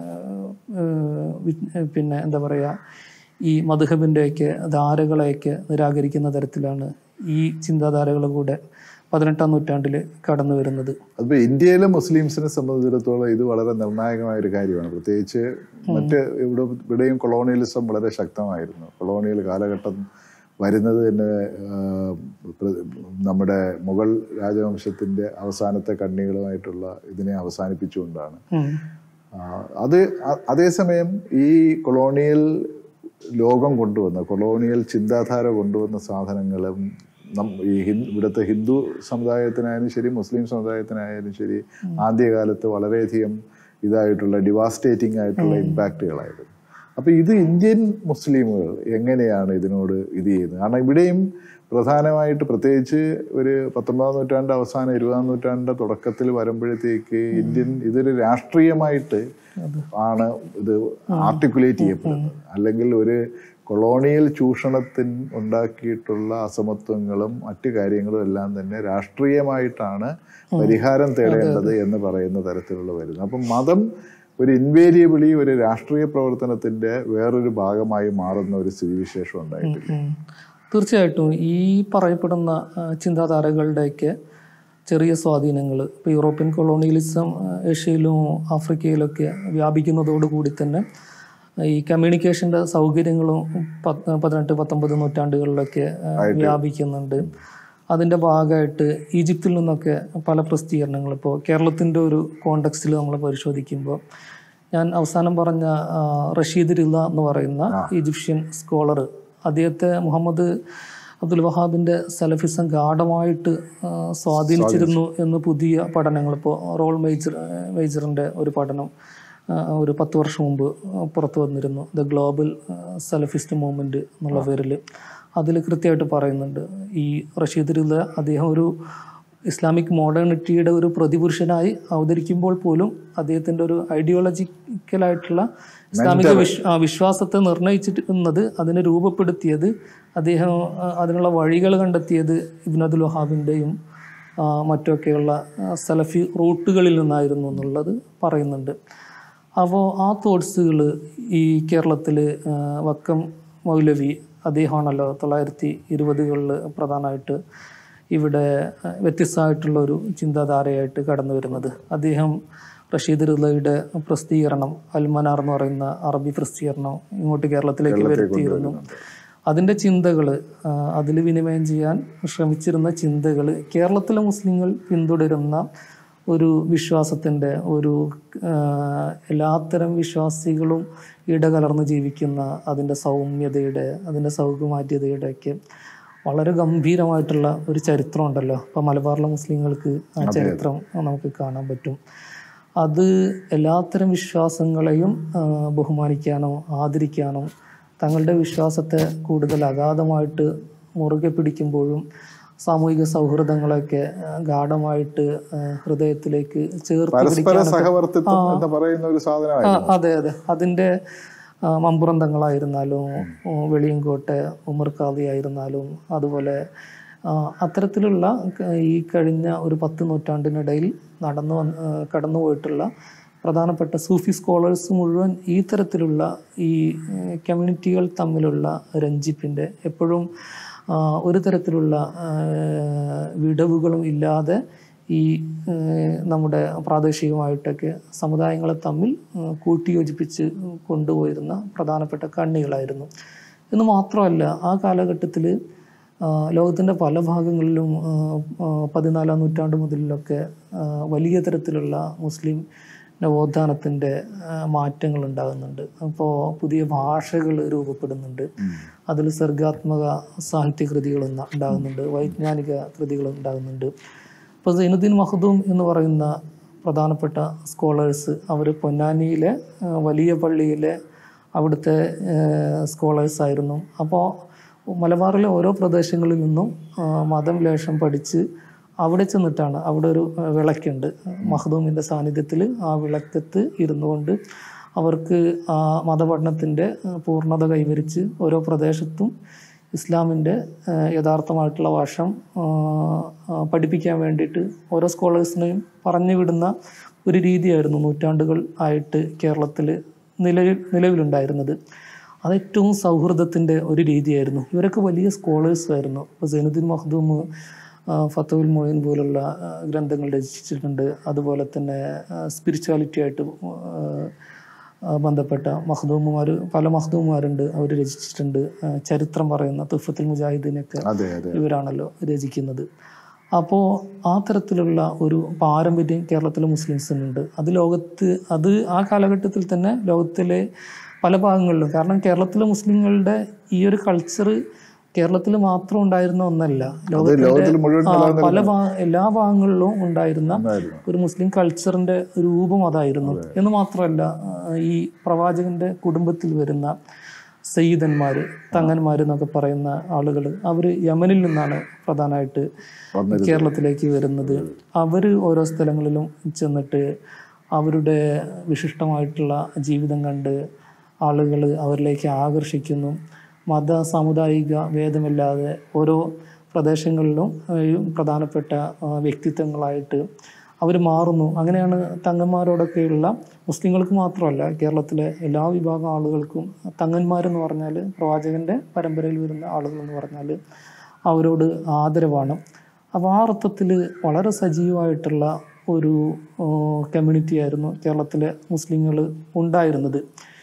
ഏഹ്, വിജ്ഞ- പിന്നെ എന്താ പറയുക ഈ മധുഹബിൻ്റെയൊക്കെ ധാരകളെയൊക്കെ നിരാകരിക്കുന്ന തരത്തിലാണ് ഈ ചിന്താധാരകൾ കൂടെ പതിനെട്ടാം നൂറ്റാണ്ടിൽ കടന്നു വരുന്നത് അതിപ്പോ ഇന്ത്യയിലെ മുസ്ലിംസിനെ സംബന്ധിച്ചിടത്തോളം ഇത് വളരെ നിർണായകമായ ഒരു കാര്യമാണ് പ്രത്യേകിച്ച് മറ്റ് ഇവിടെ ഇവിടെയും കൊളോണിയലിസം വളരെ ശക്തമായിരുന്നു കൊളോണിയൽ കാലഘട്ടം വരുന്നത് തന്നെ ആ, പ്ര- നമ്മുടെ മുഗൾ രാജവംശത്തിന്റെ അവസാനത്തെ കണ്ണികളുമായിട്ടുള്ള ഇതിനെ അവസാനിപ്പിച്ചുകൊണ്ടാണ് ഉം. ആ, അത് അ- അതേസമയം ഈ കൊളോണിയൽ ലോകം കൊണ്ടുവന്ന കൊളോണിയൽ ചിന്താധാര കൊണ്ടുവന്ന സാധനങ്ങളും നം- ഈ ഹിന്ദു ഇവിടുത്തെ ഹിന്ദു സമുദായത്തിനായാലും ശരി മുസ്ലിം സമുദായത്തിനായാലും ശരി ആദ്യകാലത്ത് വളരെയധികം ഇതായിട്ടുള്ള ഡിവാസ്റ്റേറ്റിംഗ് ആയിട്ടുള്ള ഇമ്പാക്റ്റുകളായിരുന്നു അപ്പോൾ ഇത് ഇന്ത്യൻ മുസ്ലിമുകൾ എങ്ങനെയാണ് ഇതിനോട് ഇത് ചെയ്യുന്നത് കാരണം ഇവിടെയും പ്രധാനമായിട്ട് പ്രത്യേകിച്ച് ഒരു പത്തൊമ്പതാം നൂറ്റാണ്ട് അവസാനം ഇരുപതാം നൂറ്റാണ്ട് തുടക്കത്തിൽ വരുമ്പോഴത്തേക്ക് ഇന്ത്യൻ ഇതൊരു രാഷ്ട്രീയമായിട്ട് ആണ് ഇത് ആർട്ടിക്കുലേറ്റ് ചെയ്യപ്പെടുന്നത് അല്ലെങ്കിൽ ഒരു കൊളോണിയൽ ചൂഷണത്തിന് ഉണ്ടാക്കിയിട്ടുള്ള അസമത്വങ്ങളും മറ്റു കാര്യങ്ങളും എല്ലാം തന്നെ രാഷ്ട്രീയമായിട്ടാണ് പരിഹാരം തേടേണ്ടത് എന്ന് പറയുന്ന തരത്തിലുള്ള വരുന്നത് അപ്പം മതം ഒരു ഇൻവേരിയബിളി ഒരു രാഷ്ട്രീയ പ്രവർത്തനത്തിന്റെ വേറൊരു ഭാഗമായി മാറുന്ന ഒരു സ്ഥിതിവിശേഷം ഉണ്ടായിട്ടില്ല ഉം. തീർച്ചയായിട്ടും ഈ പറയപ്പെടുന്ന ആ, ചിന്താധാരകളുടെയൊക്കെ ചെറിയ സ്വാധീനങ്ങൾ ഇപ്പോൾ യൂറോപ്യൻ കൊളോണിയലിസം ആ, ഏഷ്യയിലും ആഫ്രിക്കയിലൊക്കെ വ്യാപിക്കുന്നതോടുകൂടി തന്നെ ഈ കമ്മ്യൂണിക്കേഷൻ്റെ സൗകര്യങ്ങളും പത്ത് പതിനെട്ട് പത്തൊമ്പത് നൂറ്റാണ്ടുകളിലൊക്കെ ആ, വ്യാപിക്കുന്നുണ്ട് അതിൻ്റെ ഭാഗമായിട്ട് ഈജിപ്തിൽ നിന്നൊക്കെ പല പ്രസിദ്ധീകരണങ്ങൾ ഇപ്പോൾ കേരളത്തിൻ്റെ ഒരു കോണ്ടക്സ്റ്റിൽ നമ്മൾ പരിശോധിക്കുമ്പോൾ ഞാൻ അവസാനം പറഞ്ഞ ആ, റഷീദ് റില എന്ന് പറയുന്ന ഈജിപ്ഷ്യൻ സ്കോളർ അദ്ദേഹത്തെ മുഹമ്മദ് അബ്ദുൽ വഹാബിൻ്റെ സലഫിസം ഗാഠമായിട്ട് ആ, സ്വാധീനിച്ചിരുന്നു എന്ന് പുതിയ പഠനങ്ങൾ ഇപ്പോൾ റോൾ മേജർ മേജറിൻ്റെ ഒരു പഠനം ആ, ഒരു പത്ത് വർഷം മുമ്പ് പുറത്തു വന്നിരുന്നു ദ ഗ്ലോബൽ സലഫിസ്റ്റ് മൂവ്മെൻറ്റ് എന്നുള്ള പേരിൽ അതിൽ കൃത്യമായിട്ട് പറയുന്നുണ്ട് ഈ റഷീദ് റില അദ്ദേഹം ഒരു ഇസ്ലാമിക് മോഡേണിറ്റിയുടെ ഒരു പ്രതിപുരുഷനായി അവതരിക്കുമ്പോൾ പോലും അദ്ദേഹത്തിൻ്റെ ഒരു ഐഡിയോളജിക്കലായിട്ടുള്ള ഇസ്ലാമിക വിശ് ആ, വിശ്വാസത്തെ നിർണയിച്ചിരുന്നത് അതിനെ രൂപപ്പെടുത്തിയത് അദ്ദേഹം ആ, അതിനുള്ള വഴികൾ കണ്ടെത്തിയത് ഇബ്നദുൽ വഹാബിൻ്റെയും മറ്റൊക്കെയുള്ള ആ, സലഫി റൂട്ടുകളിൽ നിന്നായിരുന്നു എന്നുള്ളത് പറയുന്നുണ്ട് അപ്പോൾ ആ തോട്ട്സുകൾ ഈ കേരളത്തിൽ വക്കം മൗലവി അദ്ദേഹമാണല്ലോ തൊള്ളായിരത്തി ഇരുപതുകളിൽ പ്രധാനമായിട്ട് ഇവിടെ അഹ്, വ്യത്യസ്തമായിട്ടുള്ള ഒരു ചിന്താധാരയായിട്ട് കടന്നു വരുന്നത് അദ്ദേഹം റഷീദ് റിളയുടെ പ്രസിദ്ധീകരണം അൽമനാർ എന്ന് പറയുന്ന അറബി പ്രസിദ്ധീകരണം ഇങ്ങോട്ട് കേരളത്തിലേക്ക് വരുത്തിയിരുന്നു അതിൻ്റെ ചിന്തകൾ അതിൽ വിനിമയം ചെയ്യാൻ ശ്രമിച്ചിരുന്ന ചിന്തകൾ കേരളത്തിലെ മുസ്ലിങ്ങൾ പിന്തുടരുന്ന ഒരു വിശ്വാസത്തിൻ്റെ ഒരു ആ, എല്ലാത്തരം വിശ്വാസികളും ഇടകലർന്ന് ജീവിക്കുന്ന അതിൻ്റെ സൗമ്യതയുടെ അതിൻ്റെ സൗകുമാര്യതയുടെ ഒക്കെ വളരെ ഗംഭീരമായിട്ടുള്ള ഒരു ചരിത്രം ഉണ്ടല്ലോ ഇപ്പം മലബാറിലെ മുസ്ലിങ്ങൾക്ക് ആ ചരിത്രം നമുക്ക് കാണാൻ പറ്റും അത് എല്ലാത്തരം വിശ്വാസങ്ങളെയും ആ, ബഹുമാനിക്കാനോ ആദരിക്കാനോ തങ്ങളുടെ വിശ്വാസത്തെ കൂടുതൽ അഗാധമായിട്ട് മുറുകെ പിടിക്കുമ്പോഴും സാമൂഹിക സൗഹൃദങ്ങളൊക്കെ ആ, ഗാഠമായിട്ട് ആ, ഹൃദയത്തിലേക്ക് ചേർത്ത് പരസ്പര സഹവർത്തിത്വം എന്ന് പറയുന്ന ഒരു സാധനമായി ആ, അതെ അതെ അതിൻ്റെ ആ, മമ്പുറന്തങ്ങളായിരുന്നാലും ഉം, വെളിയങ്കോട്ടെ ഉമർ ഖാദി ആയിരുന്നാലും അതുപോലെ ആ, അത്തരത്തിലുള്ള ക- ഈ കഴിഞ്ഞ ഒരു പത്ത് നൂറ്റാണ്ടിനിടയിൽ നടന്നു വന്ന് ആ, കടന്നുപോയിട്ടുള്ള പ്രധാനപ്പെട്ട സൂഫി സ്കോളേഴ്സ് മുഴുവൻ ഈ തരത്തിലുള്ള ഈ ഏഹ്, കമ്മ്യൂണിറ്റികൾ തമ്മിലുള്ള രഞ്ജിപ്പിൻ്റെ എപ്പോഴും ആ, ഒരു തരത്തിലുള്ള ആ, വിടവുകളും ഇല്ലാതെ ഈ ഏഹ്, നമ്മുടെ പ്രാദേശികമായിട്ടൊക്കെ സമുദായങ്ങളെ തമ്മിൽ ഏഹ്, കൂട്ടിയോജിപ്പിച്ച് കൊണ്ടുപോയിരുന്ന പ്രധാനപ്പെട്ട കണ്ണികളായിരുന്നു എന്ന് മാത്രമല്ല ആ കാലഘട്ടത്തിൽ ലോകത്തിൻ്റെ പല ഭാഗങ്ങളിലും ആ, ആ, പതിനാലാം നൂറ്റാണ്ട് മുതലിലൊക്കെ ആ, വലിയ തരത്തിലുള്ള മുസ്ലിം നവോത്ഥാനത്തിൻ്റെ മാറ്റങ്ങൾ ഉണ്ടാകുന്നുണ്ട് അപ്പോൾ പുതിയ ഭാഷകൾ രൂപപ്പെടുന്നുണ്ട് അതിൽ സർഗാത്മക സാഹിത്യ കൃതികൾ ഉണ്ടാകുന്നുണ്ട് വൈജ്ഞാനിക കൃതികൾ ഉണ്ടാകുന്നുണ്ട് ഇപ്പോൾ സൈനുദ്ദീൻ മഹദൂം എന്ന് പറയുന്ന പ്രധാനപ്പെട്ട സ്കോളേഴ്സ് അവർ പൊന്നാനിയിലെ ആ, വലിയ പള്ളിയിലെ അവിടുത്തെ സ്കോളേഴ്സ് ആയിരുന്നു അപ്പോൾ മലബാറിലെ ഓരോ പ്രദേശങ്ങളിൽ നിന്നും ആ, മതം ലേശം പഠിച്ച് അവിടെ ചെന്നിട്ടാണ് അവിടെ ഒരു ആ, വിളക്കുണ്ട് മഹദൂമിൻ്റെ സാന്നിധ്യത്തിൽ ആ വിളക്കത്ത് ഇരുന്നു കൊണ്ട് അവർക്ക് ആ മതപഠനത്തിൻ്റെ ആ, പൂർണ്ണത കൈവരിച്ച് ഓരോ പ്രദേശത്തും ഇസ്ലാമിൻ്റെ ആ, യഥാർത്ഥമായിട്ടുള്ള വശം ആ, ആ, പഠിപ്പിക്കാൻ വേണ്ടിയിട്ട് ഓരോ സ്കോളേഴ്സിനെയും പറഞ്ഞു വിടുന്ന ഒരു രീതിയായിരുന്നു നൂറ്റാണ്ടുകൾ ആയിട്ട് കേരളത്തിൽ നിലവിൽ നിലവിലുണ്ടായിരുന്നത് അത് ഏറ്റവും സൗഹൃദത്തിൻ്റെ ഒരു രീതിയായിരുന്നു ഇവരൊക്കെ വലിയ സ്കോളേഴ്സ് ആയിരുന്നു ഇപ്പോൾ സൈനുദ്ദീൻ മഖ്ദൂം ആ, ഫത്തുൽ മൊയിൻ പോലുള്ള ആ, ഗ്രന്ഥങ്ങൾ രചിച്ചിട്ടുണ്ട് അതുപോലെ തന്നെ സ്പിരിച്വാലിറ്റി ആയിട്ട് ആ, ആ, ബന്ധപ്പെട്ട മഖ്ദൂമുമാർ പല മഖ്ദൂമുമാരുണ്ട് അവർ രചിച്ചിട്ടുണ്ട് ആ, ചരിത്രം പറയുന്ന തുഫത്തുൽ മുജാഹിദീനൊക്കെ അതെ അതെ ഇവരാണല്ലോ രചിക്കുന്നത് അപ്പോൾ ആ തരത്തിലുള്ള ഒരു പാരമ്പര്യം കേരളത്തിലെ മുസ്ലിംസിനുണ്ട് അത് ലോകത്ത് അത് ആ കാലഘട്ടത്തിൽ തന്നെ ലോകത്തിലെ പല ഭാഗങ്ങളിലും കാരണം കേരളത്തിലെ മുസ്ലിങ്ങളുടെ ഈ ഒരു കൾച്ചർ കേരളത്തിൽ മാത്രം ഉണ്ടായിരുന്ന ഒന്നല്ല അത് ലോകത്തിന്റെ ലോകത്തിൽ മുഴുവൻ ആ, നിലനിന്നിരുന്ന പല ഭാ- എല്ലാ ഭാഗങ്ങളിലും ഉണ്ടായിരുന്ന ഒന്നായിരുന്നു ഒരു മുസ്ലിം കൾച്ചറിന്റെ രൂപം അതായിരുന്നു എന്ന് മാത്രമല്ല ആ, ഈ പ്രവാചകന്റെ കുടുംബത്തിൽ വരുന്ന സയ്യിദന്മാര് തങ്ങന്മാര് എന്നൊക്കെ പറയുന്ന ആളുകൾ അവർ യമനിൽ നിന്നാണ് പ്രധാനമായിട്ട് വന്നിരുന്നത്. കേരളത്തിലേക്ക് വരുന്നത് അവർ ഓരോ സ്ഥലങ്ങളിലും ചെന്നിട്ട് അവരുടെ വിശിഷ്ടമായിട്ടുള്ള ജീവിതം കണ്ട് ആളുകൾ അവരിലേക്ക് ആകർഷിക്കുന്നു മത സാമുദായിക ഭേദമില്ലാതെ ഓരോ പ്രദേശങ്ങളിലും ആ, ഈ പ്രധാനപ്പെട്ട ആ, വ്യക്തിത്വങ്ങളായിട്ട് അവർ മാറുന്നു അങ്ങനെയാണ് തങ്ങന്മാരോടൊക്കെയുള്ള മുസ്ലിങ്ങൾക്ക് മാത്രമല്ല കേരളത്തിലെ എല്ലാ വിഭാഗം ആളുകൾക്കും തങ്ങന്മാരെന്ന് പറഞ്ഞാൽ പ്രവാചകന്റെ പരമ്പരയിൽ വരുന്ന ആളുകൾ എന്ന് പറഞ്ഞാൽ അവരോട് ആദരവാണ് അപ്പോൾ ആ അർത്ഥത്തിൽ വളരെ സജീവമായിട്ടുള്ള ഒരു കമ്മ്യൂണിറ്റി ആയിരുന്നു കേരളത്തിലെ മുസ്ലിങ്ങൾ ഉണ്ടായിരുന്നത്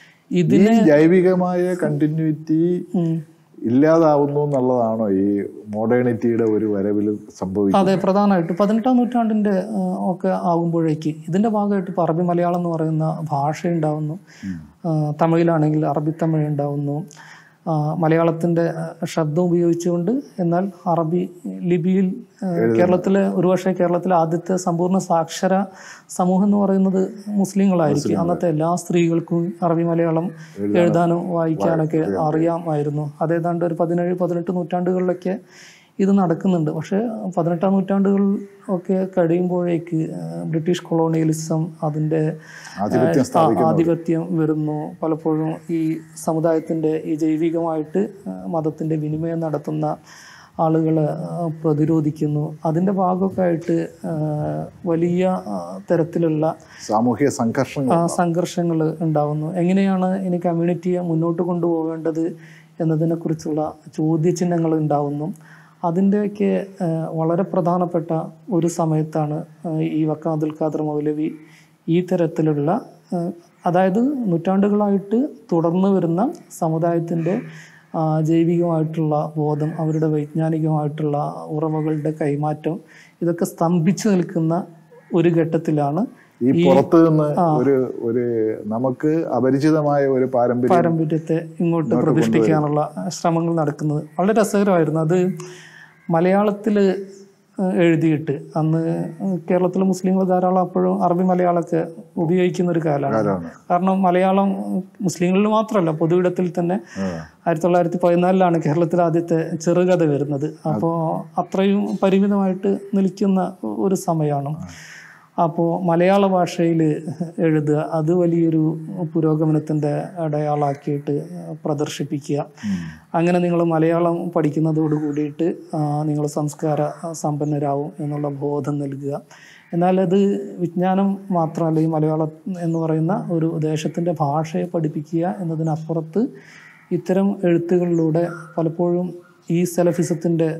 ഈ ഇതിന് ജൈവികമായ കണ്ടിന്യൂറ്റി ഉം, ഇല്ലാതാവുന്നു എന്നുള്ളതാണോ ഈ മോഡേണിറ്റിയുടെ ഒരു വരവിൽ സംഭവിക്കുന്നത് അതെ പ്രധാനമായിട്ട് പതിനെട്ടാം നൂറ്റാണ്ടിന്റെ ആ, ഒക്കെ ആകുമ്പോഴേക്ക് ഇതിന്റെ ഭാഗമായിട്ട് ഇപ്പൊ അറബി മലയാളം എന്ന് പറയുന്ന ഭാഷ ഉണ്ടാവുന്നു ആ, തമിഴിലാണെങ്കിൽ അറബി തമിഴ് ഉണ്ടാവുന്നു ആ, മലയാളത്തിന്റെ ആ, ശബ്ദം ഉപയോഗിച്ചുകൊണ്ട് എന്നാൽ അറബി ലിപിയിൽ ആ, കേരളത്തിലെ ഒരുപക്ഷെ കേരളത്തിലെ ആദ്യത്തെ സമ്പൂർണ്ണ സാക്ഷര സമൂഹം എന്ന് പറയുന്നത് മുസ്ലിങ്ങളായിരിക്കും അന്നത്തെ എല്ലാ സ്ത്രീകൾക്കും അറബി മലയാളം എഴുതാനും വായിക്കാനൊക്കെ അറിയാമായിരുന്നു അതേതാണ്ട് ഒരു പതിനേഴ് പതിനെട്ട് നൂറ്റാണ്ടുകളിലൊക്കെ ഇത് നടക്കുന്നുണ്ട് പക്ഷേ പതിനെട്ടാം നൂറ്റാണ്ടുകൾ ഒക്കെ കഴിയുമ്പോഴേക്ക് ആ, ബ്രിട്ടീഷ് കൊളോണിയലിസം അതിൻ്റെ ആധിപത്യം ആ, ആധിപത്യം വരുന്നു പലപ്പോഴും ഈ സമുദായത്തിൻ്റെ ഈ ജൈവികമായിട്ട് ആ, മതത്തിൻ്റെ വിനിമയം നടത്തുന്ന ആളുകളെ ആ, പ്രതിരോധിക്കുന്നു അതിൻ്റെ ഭാഗമൊക്കെ ആയിട്ട് ആ, വലിയ ആ, തരത്തിലുള്ള സാമൂഹിക സംഘർഷങ്ങൾ സംഘർഷങ്ങൾ ഉണ്ടാവുന്നു എങ്ങനെയാണ് ഇനി കമ്മ്യൂണിറ്റിയെ മുന്നോട്ട് കൊണ്ടുപോകേണ്ടത് എന്നതിനെക്കുറിച്ചുള്ള ചോദ്യചിഹ്നങ്ങൾ ഉണ്ടാവുന്നു അതിൻ്റെയൊക്കെ ആ, വളരെ പ്രധാനപ്പെട്ട ഒരു സമയത്താണ് ആ, ഈ വക്കം അബ്ദുൽ ഖാദർ മൗലവി ഈ തരത്തിലുള്ള ആ, അതായത് നൂറ്റാണ്ടുകളായിട്ട് തുടർന്ന് വരുന്ന സമുദായത്തിൻ്റെ ആ, ജൈവികമായിട്ടുള്ള ബോധം അവരുടെ വൈജ്ഞാനികമായിട്ടുള്ള ഉറവകളുടെ കൈമാറ്റം ഇതൊക്കെ സ്തംഭിച്ചു നിൽക്കുന്ന ഒരു ഘട്ടത്തിലാണ് ഈ പുറത്ത് നിന്ന് ഒരു ഒരു നമുക്ക് അപരിചിതമായ ഒരു പാരമ്പര്യം പാരമ്പര്യത്തെ ഇങ്ങോട്ട് പ്രതിഷ്ഠിക്കാനുള്ള ശ്രമങ്ങൾ നടക്കുന്നത് വളരെ രസകരമായിരുന്നു അത് മലയാളത്തിൽ എഴുതിയിട്ട് അന്ന് കേരളത്തിലെ മുസ്ലിങ്ങൾ ധാരാളം അപ്പോഴും അറബി മലയാളമൊക്കെ ഉപയോഗിക്കുന്ന ഒരു കാലമാണ് കാലമാണ് കാരണം മലയാളം മുസ്ലിങ്ങളിൽ മാത്രമല്ല പൊതുവിടത്തിൽ തന്നെ ആ. ആയിരത്തി തൊള്ളായിരത്തി പതിനാലിലാണ് കേരളത്തിൽ ആദ്യത്തെ ചെറുകഥ വരുന്നത് അപ്പോൾ അത്രയും പരിമിതമായിട്ട് നിൽക്കുന്ന ഒരു സമയമാണ് അപ്പോൾ മലയാള ഭാഷയിൽ എഴുതുക അത് വലിയൊരു പുരോഗമനത്തിൻ്റെ അടയാളാക്കിയിട്ട് പ്രദർശിപ്പിക്കുക അങ്ങനെ നിങ്ങൾ മലയാളം പഠിക്കുന്നതോട് കൂടിയിട്ട് നിങ്ങൾ സംസ്കാര സമ്പന്നരാവും എന്നുള്ള ബോധം നൽകുക എന്നാൽ അത് വിജ്ഞാനം മാത്രമല്ല ഈ മലയാളം എന്ന് പറയുന്ന ഒരു ദേശത്തിൻ്റെ ഭാഷയെ പഠിപ്പിക്കുക എന്നതിനപ്പുറത്ത് ഇത്തരം എഴുത്തുകളിലൂടെ പലപ്പോഴും ഈ സെലഫിസത്തിൻ്റെ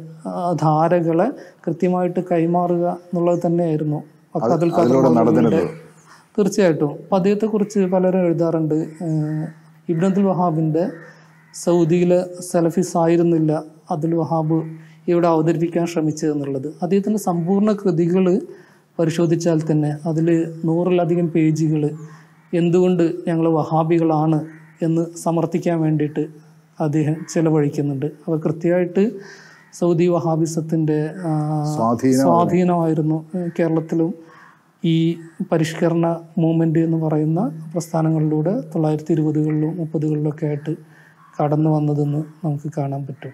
ധാരകളെ കൃത്യമായിട്ട് കൈമാറുക എന്നുള്ളത് തന്നെയായിരുന്നു അബ്ദുൽ ഖാദർ അതിലൂടെ മൗലവിയുടെ നടന്നിരുന്നത് തീർച്ചയായിട്ടും അപ്പം അദ്ദേഹത്തെക്കുറിച്ച് പലരും എഴുതാറുണ്ട് ഏഹ് ഇബ്ൻ അബ്ദുൽ വഹാബിൻ്റെ സൗദിയിലെ സലഫീസ് ആയിരുന്നില്ല അബ്ദുൽ വഹാബ് ഇവിടെ അവതരിപ്പിക്കാൻ ശ്രമിച്ചതെന്നുള്ളത് അദ്ദേഹത്തിൻ്റെ സമ്പൂർണ്ണ കൃതികൾ പരിശോധിച്ചാൽ തന്നെ അതിൽ നൂറിലധികം പേജുകൾ എന്തുകൊണ്ട് ഞങ്ങൾ വഹാബികളാണ് എന്ന് സമർത്ഥിക്കാൻ വേണ്ടിയിട്ട് അദ്ദേഹം ചിലവഴിക്കുന്നുണ്ട് അപ്പോൾ കൃത്യമായിട്ട് സൗദി വഹാബിസത്തിൻ്റെ സ്വാധീനം സ്വാധീനമായിരുന്നു ഏഹ് കേരളത്തിലും ഈ പരിഷ്കരണ മൂവ്മെന്റ് എന്ന് പറയുന്ന പ്രസ്ഥാനങ്ങളിലൂടെ തൊള്ളായിരത്തി ഇരുപതുകളിലും മുപ്പതുകളിലൊക്കെ ആയിട്ട് കടന്നു വന്നതെന്ന് നമുക്ക് കാണാൻ പറ്റും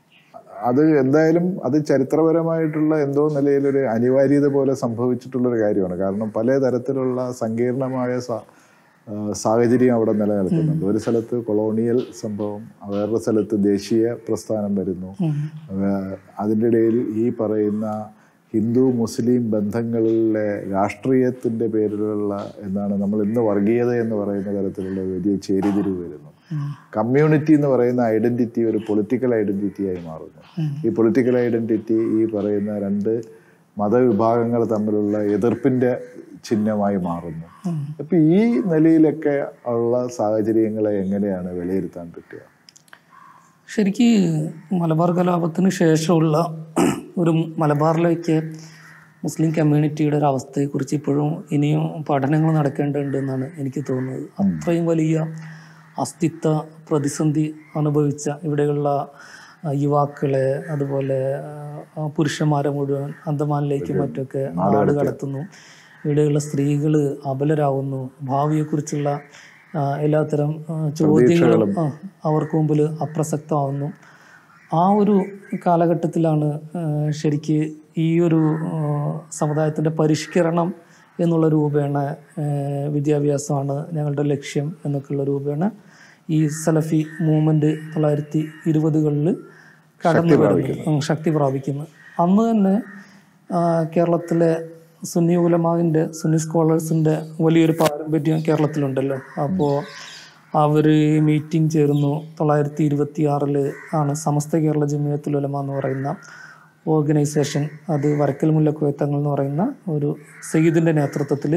അത് എന്തായാലും അത് ചരിത്രപരമായിട്ടുള്ള എന്തോ നിലയിലൊരു അനിവാര്യത പോലെ സംഭവിച്ചിട്ടുള്ള ഒരു കാര്യമാണ് കാരണം പല തരത്തിലുള്ള സങ്കീർണമായ സ- ആ, സാഹചര്യം അവിടെ നിലനിൽക്കുന്നുണ്ട് ഒരു സ്ഥലത്ത് കൊളോണിയൽ സംഭവം വേറൊരു സ്ഥലത്ത് ദേശീയ പ്രസ്ഥാനം വരുന്നു ആ, അതിൻ്റെ ഇടയിൽ ഈ പറയുന്ന ഹിന്ദു മുസ്ലിം ബന്ധങ്ങളിലെ രാഷ്ട്രീയത്തിൻ്റെ പേരിലുള്ള എന്താണ് നമ്മൾ ഇന്ന് വർഗീയത എന്ന് പറയുന്ന തരത്തിലുള്ള വലിയ ചേരിതിരിവ് വരുന്നു കമ്മ്യൂണിറ്റി എന്ന് പറയുന്ന ഐഡന്റിറ്റി ഒരു പൊളിറ്റിക്കൽ ഐഡന്റിറ്റിയായി മാറുന്നു ഈ പൊളിറ്റിക്കൽ ഐഡന്റിറ്റി ഈ പറയുന്ന രണ്ട് മതവിഭാഗങ്ങൾ തമ്മിലുള്ള എതിർപ്പിന്റെ ചിഹ്നമായി മാറുന്നു അപ്പൊ ഈ നിലയിലൊക്കെ ഉള്ള സാഹചര്യങ്ങളെ എങ്ങനെയാണ് വിലയിരുത്താൻ പറ്റുക ശരിക്ക് മലബാർ കലാപത്തിന് ശേഷമുള്ള ഒരു മലബാറിലേക്ക് മുസ്ലിം കമ്മ്യൂണിറ്റിയുടെ ഒരു അവസ്ഥയെക്കുറിച്ച് ഇപ്പോഴും ഇനിയും പഠനങ്ങൾ നടക്കേണ്ടതുണ്ട് എന്നാണ് എനിക്ക് തോന്നുന്നത് അത്രയും വലിയ അസ്തിത്വ പ്രതിസന്ധി അനുഭവിച്ച ഇവിടെയുള്ള ആ, യുവാക്കളെ അതുപോലെ ആ, പുരുഷന്മാരെ മുഴുവൻ അന്തമാനിലേക്കും മറ്റൊക്കെ നാട് കടത്തുന്നു ഇവിടെയുള്ള സ്ത്രീകൾ അബലരാകുന്നു ഭാവിയെക്കുറിച്ചുള്ള ആ, എല്ലാത്തരം ആ, ചോദ്യങ്ങളും ആ, അവർക്ക് മുമ്പിൽ അപ്രസക്തമാവുന്നു ആ ഒരു കാലഘട്ടത്തിലാണ് ആ, ശരിക്ക് ഈ ഒരു ആ, സമുദായത്തിൻ്റെ പരിഷ്കരണം എന്നുള്ള രൂപേണ ആ, വിദ്യാഭ്യാസമാണ് ഞങ്ങളുടെ ലക്ഷ്യം എന്നൊക്കെയുള്ള രൂപേണ ഈ സലഫി മൂവ്മെൻറ്റ് തൊള്ളായിരത്തി ഇരുപതുകളിൽ കടന്നു വരുന്നു ഉം, ശക്തി പ്രാപിക്കുന്നു അന്ന് തന്നെ ആ, കേരളത്തിലെ സുന്നി ഉലമാവിൻ്റെ സുന്നി സ്കോളേഴ്സിൻ്റെ വലിയൊരു പാരമ്പര്യം കേരളത്തിലുണ്ടല്ലോ അപ്പോൾ അവർ മീറ്റിംഗ് ചേർന്നു തൊള്ളായിരത്തി ഇരുപത്തി ആറിൽ ആണ് സമസ്ത കേരള ജമിയത്തുൽ ഉലമ എന്ന് പറയുന്ന ഓർഗനൈസേഷൻ അത് വരക്കൽ മുല്ലക്കുയത്തങ്ങൾ എന്ന് പറയുന്ന ഒരു സയ്യിദിൻ്റെ നേതൃത്വത്തിൽ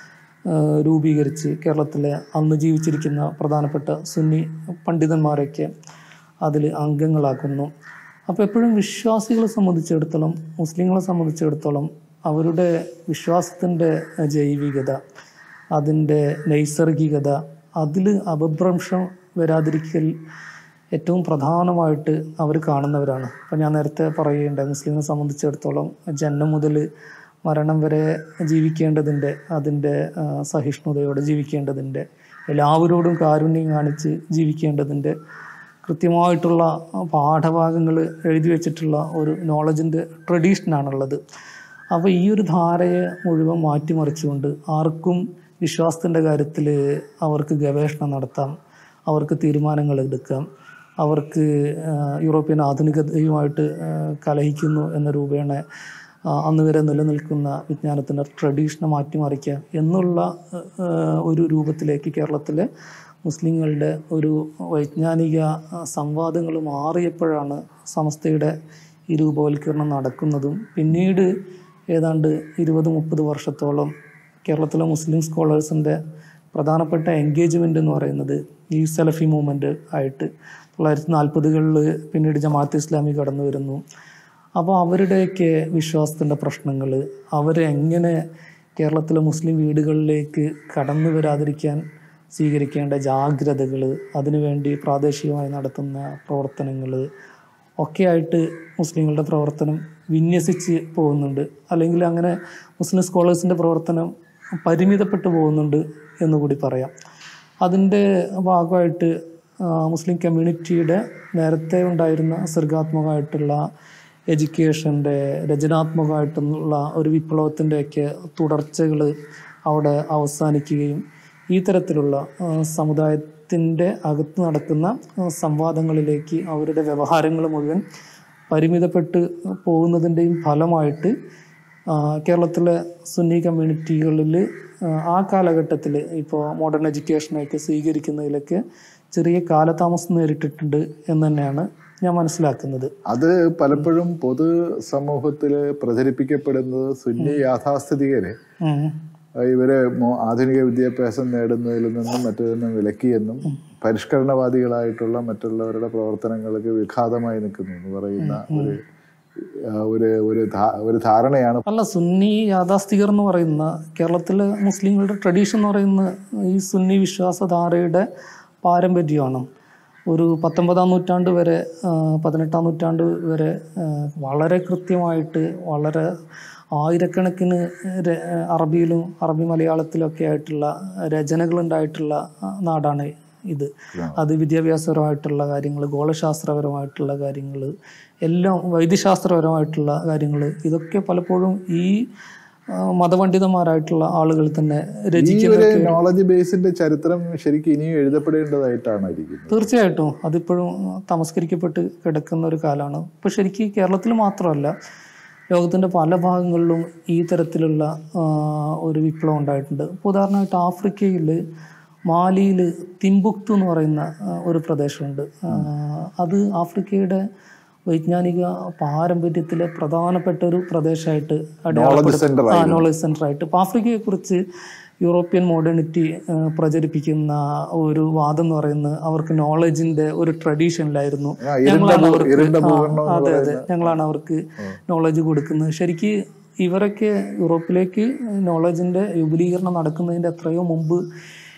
രൂപീകരിച്ച് കേരളത്തിലെ അന്ന് ജീവിച്ചിരിക്കുന്ന പ്രധാനപ്പെട്ട സുന്നി പണ്ഡിതന്മാരെയൊക്കെ അതിൽ അംഗങ്ങളാക്കുന്നു അപ്പോൾ എപ്പോഴും വിശ്വാസികളെ സംബന്ധിച്ചിടത്തോളം മുസ്ലിങ്ങളെ സംബന്ധിച്ചിടത്തോളം അവരുടെ വിശ്വാസത്തിൻ്റെ ജൈവികത അതിൻ്റെ നൈസർഗികത അതിൽ അപഭ്രംശം വരാതിരിക്കൽ ഏറ്റവും പ്രധാനമായിട്ട് അവർ കാണുന്നവരാണ് അപ്പം ഞാൻ നേരത്തെ പറയുകയുണ്ടായി മുസ്ലിങ്ങളെ സംബന്ധിച്ചിടത്തോളം ജന്മം മുതൽ മരണം വരെ ജീവിക്കേണ്ടതിൻ്റെ അതിൻ്റെ ആ, സഹിഷ്ണുതയോടെ ജീവിക്കേണ്ടതിൻ്റെ എല്ലാവരോടും കാരുണ്യം കാണിച്ച് ജീവിക്കേണ്ടതിൻ്റെ കൃത്യമായിട്ടുള്ള പാഠഭാഗങ്ങൾ എഴുതി വെച്ചിട്ടുള്ള ഒരു നോളജിൻ്റെ ട്രഡീഷനാണുള്ളത് അപ്പോൾ ഈ ഒരു ധാരയെ മുഴുവൻ മാറ്റിമറിച്ചുകൊണ്ട് ആർക്കും വിശ്വാസത്തിൻ്റെ കാര്യത്തിൽ അവർക്ക് ഗവേഷണം നടത്താം അവർക്ക് തീരുമാനങ്ങൾ എടുക്കാം അവർക്ക് ആ, യൂറോപ്യൻ ആധുനികതയുമായിട്ട് ആ, കലഹിക്കുന്നു എന്ന രൂപേണ ആ, അന്ന് വരെ നിലനിൽക്കുന്ന വിജ്ഞാനത്തിൻ്റെ ട്രഡീഷനെ മാറ്റിമറിക്കുക എന്നുള്ള ആ, ഒരു രൂപത്തിലേക്ക് കേരളത്തിലെ മുസ്ലിങ്ങളുടെ ഒരു വൈജ്ഞാനിക ആ, സംവാദങ്ങൾ മാറിയപ്പോഴാണ് സമസ്തയുടെ ഈ രൂപവൽക്കരണം നടക്കുന്നതും പിന്നീട് ഏതാണ്ട് ഇരുപത് മുപ്പത് വർഷത്തോളം കേരളത്തിലെ മുസ്ലിം സ്കോളേഴ്സിൻ്റെ പ്രധാനപ്പെട്ട എൻഗേജ്മെൻ്റ് എന്ന് പറയുന്നത് ഈ സലഫി മൂവ്മെൻറ്റ് ആയിട്ട് തൊള്ളായിരത്തി നാൽപ്പതുകളിൽ പിന്നീട് ജമാഅത്ത് ഇസ്ലാമി കടന്നു വരുന്നു അപ്പോൾ അവരുടെയൊക്കെ വിശ്വാസത്തിൻ്റെ പ്രശ്നങ്ങൾ അവരെങ്ങനെ കേരളത്തിലെ മുസ്ലിം വീടുകളിലേക്ക് കടന്നു വരാതിരിക്കാൻ സ്വീകരിക്കേണ്ട ജാഗ്രതകൾ അതിനുവേണ്ടി പ്രാദേശികമായി നടത്തുന്ന പ്രവർത്തനങ്ങൾ ഒക്കെയായിട്ട് മുസ്ലിങ്ങളുടെ പ്രവർത്തനം വിന്യസിച്ച് പോകുന്നുണ്ട് അല്ലെങ്കിൽ അങ്ങനെ മുസ്ലിം സ്കോളേഴ്സിൻ്റെ പ്രവർത്തനം പരിമിതപ്പെട്ടു പോകുന്നുണ്ട് എന്നുകൂടി പറയാം അതിൻ്റെ ഭാഗമായിട്ട് ആ, മുസ്ലിം കമ്മ്യൂണിറ്റിയുടെ നേരത്തെ ഉണ്ടായിരുന്ന സർഗാത്മകമായിട്ടുള്ള എഡ്യൂക്കേഷൻ്റെ രചനാത്മകമായിട്ടുള്ള ഒരു വിപ്ലവത്തിൻ്റെയൊക്കെ തുടർച്ചകൾ അവിടെ അവസാനിക്കുകയും ഈ തരത്തിലുള്ള ആ, സമുദായത്തിൻ്റെ അകത്ത് നടക്കുന്ന ആ, സംവാദങ്ങളിലേക്ക് അവരുടെ വ്യവഹാരങ്ങൾ മുഴുവൻ പരിമിതപ്പെട്ട് പോകുന്നതിൻ്റെയും ഫലമായിട്ട് ആ, കേരളത്തിലെ സുന്നി കമ്മ്യൂണിറ്റികളിൽ ആ കാലഘട്ടത്തിൽ ഇപ്പോൾ മോഡേൺ എഡ്യൂക്കേഷനൊക്കെ സ്വീകരിക്കുന്നതിലൊക്കെ ചെറിയ കാലതാമസം നേരിട്ടിട്ടുണ്ട് എന്ന് തന്നെയാണ് ഞാൻ മനസ്സിലാക്കുന്നത് അത് പലപ്പോഴും പൊതു സമൂഹത്തിൽ പ്രചരിപ്പിക്കപ്പെടുന്നത് സുന്നി യാഥാസ്ഥിതികര് ഉം. ഇവര് മോ- ആധുനിക വിദ്യാഭ്യാസം നേടുന്നതിൽ നിന്നും മറ്റൊന്നും വിലക്കിയെന്നും പരിഷ്കരണവാദികളായിട്ടുള്ള മറ്റുള്ളവരുടെ പ്രവർത്തനങ്ങൾക്ക് വിഘാതമായി നിൽക്കുന്നു എന്ന് പറയുന്ന ഒരു ആ, ഒരു ഒരു ധാ- ഒരു ധാരണയാണ് അല്ല സുന്നി യാഥാസ്ഥികർ എന്ന് പറയുന്ന കേരളത്തിലെ മുസ്ലിങ്ങളുടെ ട്രഡീഷൻ എന്ന് പറയുന്ന ഈ സുന്നി വിശ്വാസധാരയുടെ പാരമ്പര്യമാണ് ഒരു പത്തൊമ്പതാം നൂറ്റാണ്ട് വരെ ആ, പതിനെട്ടാം നൂറ്റാണ്ട് വരെ ആ, വളരെ കൃത്യമായിട്ട് വളരെ ആയിരക്കണക്കിന് ര- അറബിയിലും അറബി മലയാളത്തിലൊക്കെ ആയിട്ടുള്ള രചനകൾ ഉണ്ടായിട്ടുള്ള ആ, നാടാണ് ഇത് അത് വിദ്യാഭ്യാസപരമായിട്ടുള്ള കാര്യങ്ങൾ ഗോളശാസ്ത്രപരമായിട്ടുള്ള കാര്യങ്ങൾ എല്ലാം വൈദ്യശാസ്ത്രപരമായിട്ടുള്ള കാര്യങ്ങൾ ഇതൊക്കെ പലപ്പോഴും ഈ ആ, മതപണ്ഡിതന്മാരായിട്ടുള്ള ആളുകൾ തന്നെ ഈ രചിക്കുന്ന ഒരു നോളജ് ബേസിന്റെ ചരിത്രം ശരിക്കും ഇനിയും എഴുതപ്പെടേണ്ടതായിട്ടാണ് ഇരിക്കുന്നത് തീർച്ചയായിട്ടും അതിപ്പോഴും തമസ്കരിക്കപ്പെട്ട് കിടക്കുന്ന ഒരു കാലമാണ് ഇപ്പോൾ ശരിക്കും കേരളത്തിൽ മാത്രമല്ല ലോകത്തിൻ്റെ പല ഭാഗങ്ങളിലും ഈ തരത്തിലുള്ള ആ, ഒരു വിപ്ലവം ഉണ്ടായിട്ടുണ്ട് ഇപ്പോൾ ഉദാഹരണമായിട്ട് ആഫ്രിക്കയിൽ മാലിയിൽ തിംബുക്തു എന്ന് പറയുന്ന ആ, ഒരു പ്രദേശമുണ്ട് ആ, അത് ആഫ്രിക്കയുടെ വൈജ്ഞാനിക പാരമ്പര്യത്തിലെ പ്രധാനപ്പെട്ട ഒരു പ്രദേശമായിട്ട് അടയാളപ്പെടുത്തി center ആ നോളജ് സെന്റർ ആയിട്ട് ഇപ്പോൾ ആഫ്രിക്കയെക്കുറിച്ച് യൂറോപ്യൻ മോഡേണിറ്റി പ്രചരിപ്പിക്കുന്ന ഒരു വാദം എന്ന് പറയുന്നത് അവർക്ക് നോളജിന്റെ ഒരു ട്രഡീഷനിലായിരുന്നു ആ, ഇരുണ്ട ഞങ്ങളാണ് ഭൂ- അവർക്ക് ഇരുണ്ട ആ, ഭൂഖണ്ഡം എന്ന് അതെ അതെ ഞങ്ങളാണ് അവർക്ക് നോളജ് കൊടുക്കുന്നത് ശരിക്ക് ഇവരൊക്കെ യൂറോപ്പിലേക്ക് നോളജിന്റെ വിപുലീകരണം നടക്കുന്നതിന്റെ എത്രയോ മുമ്പ്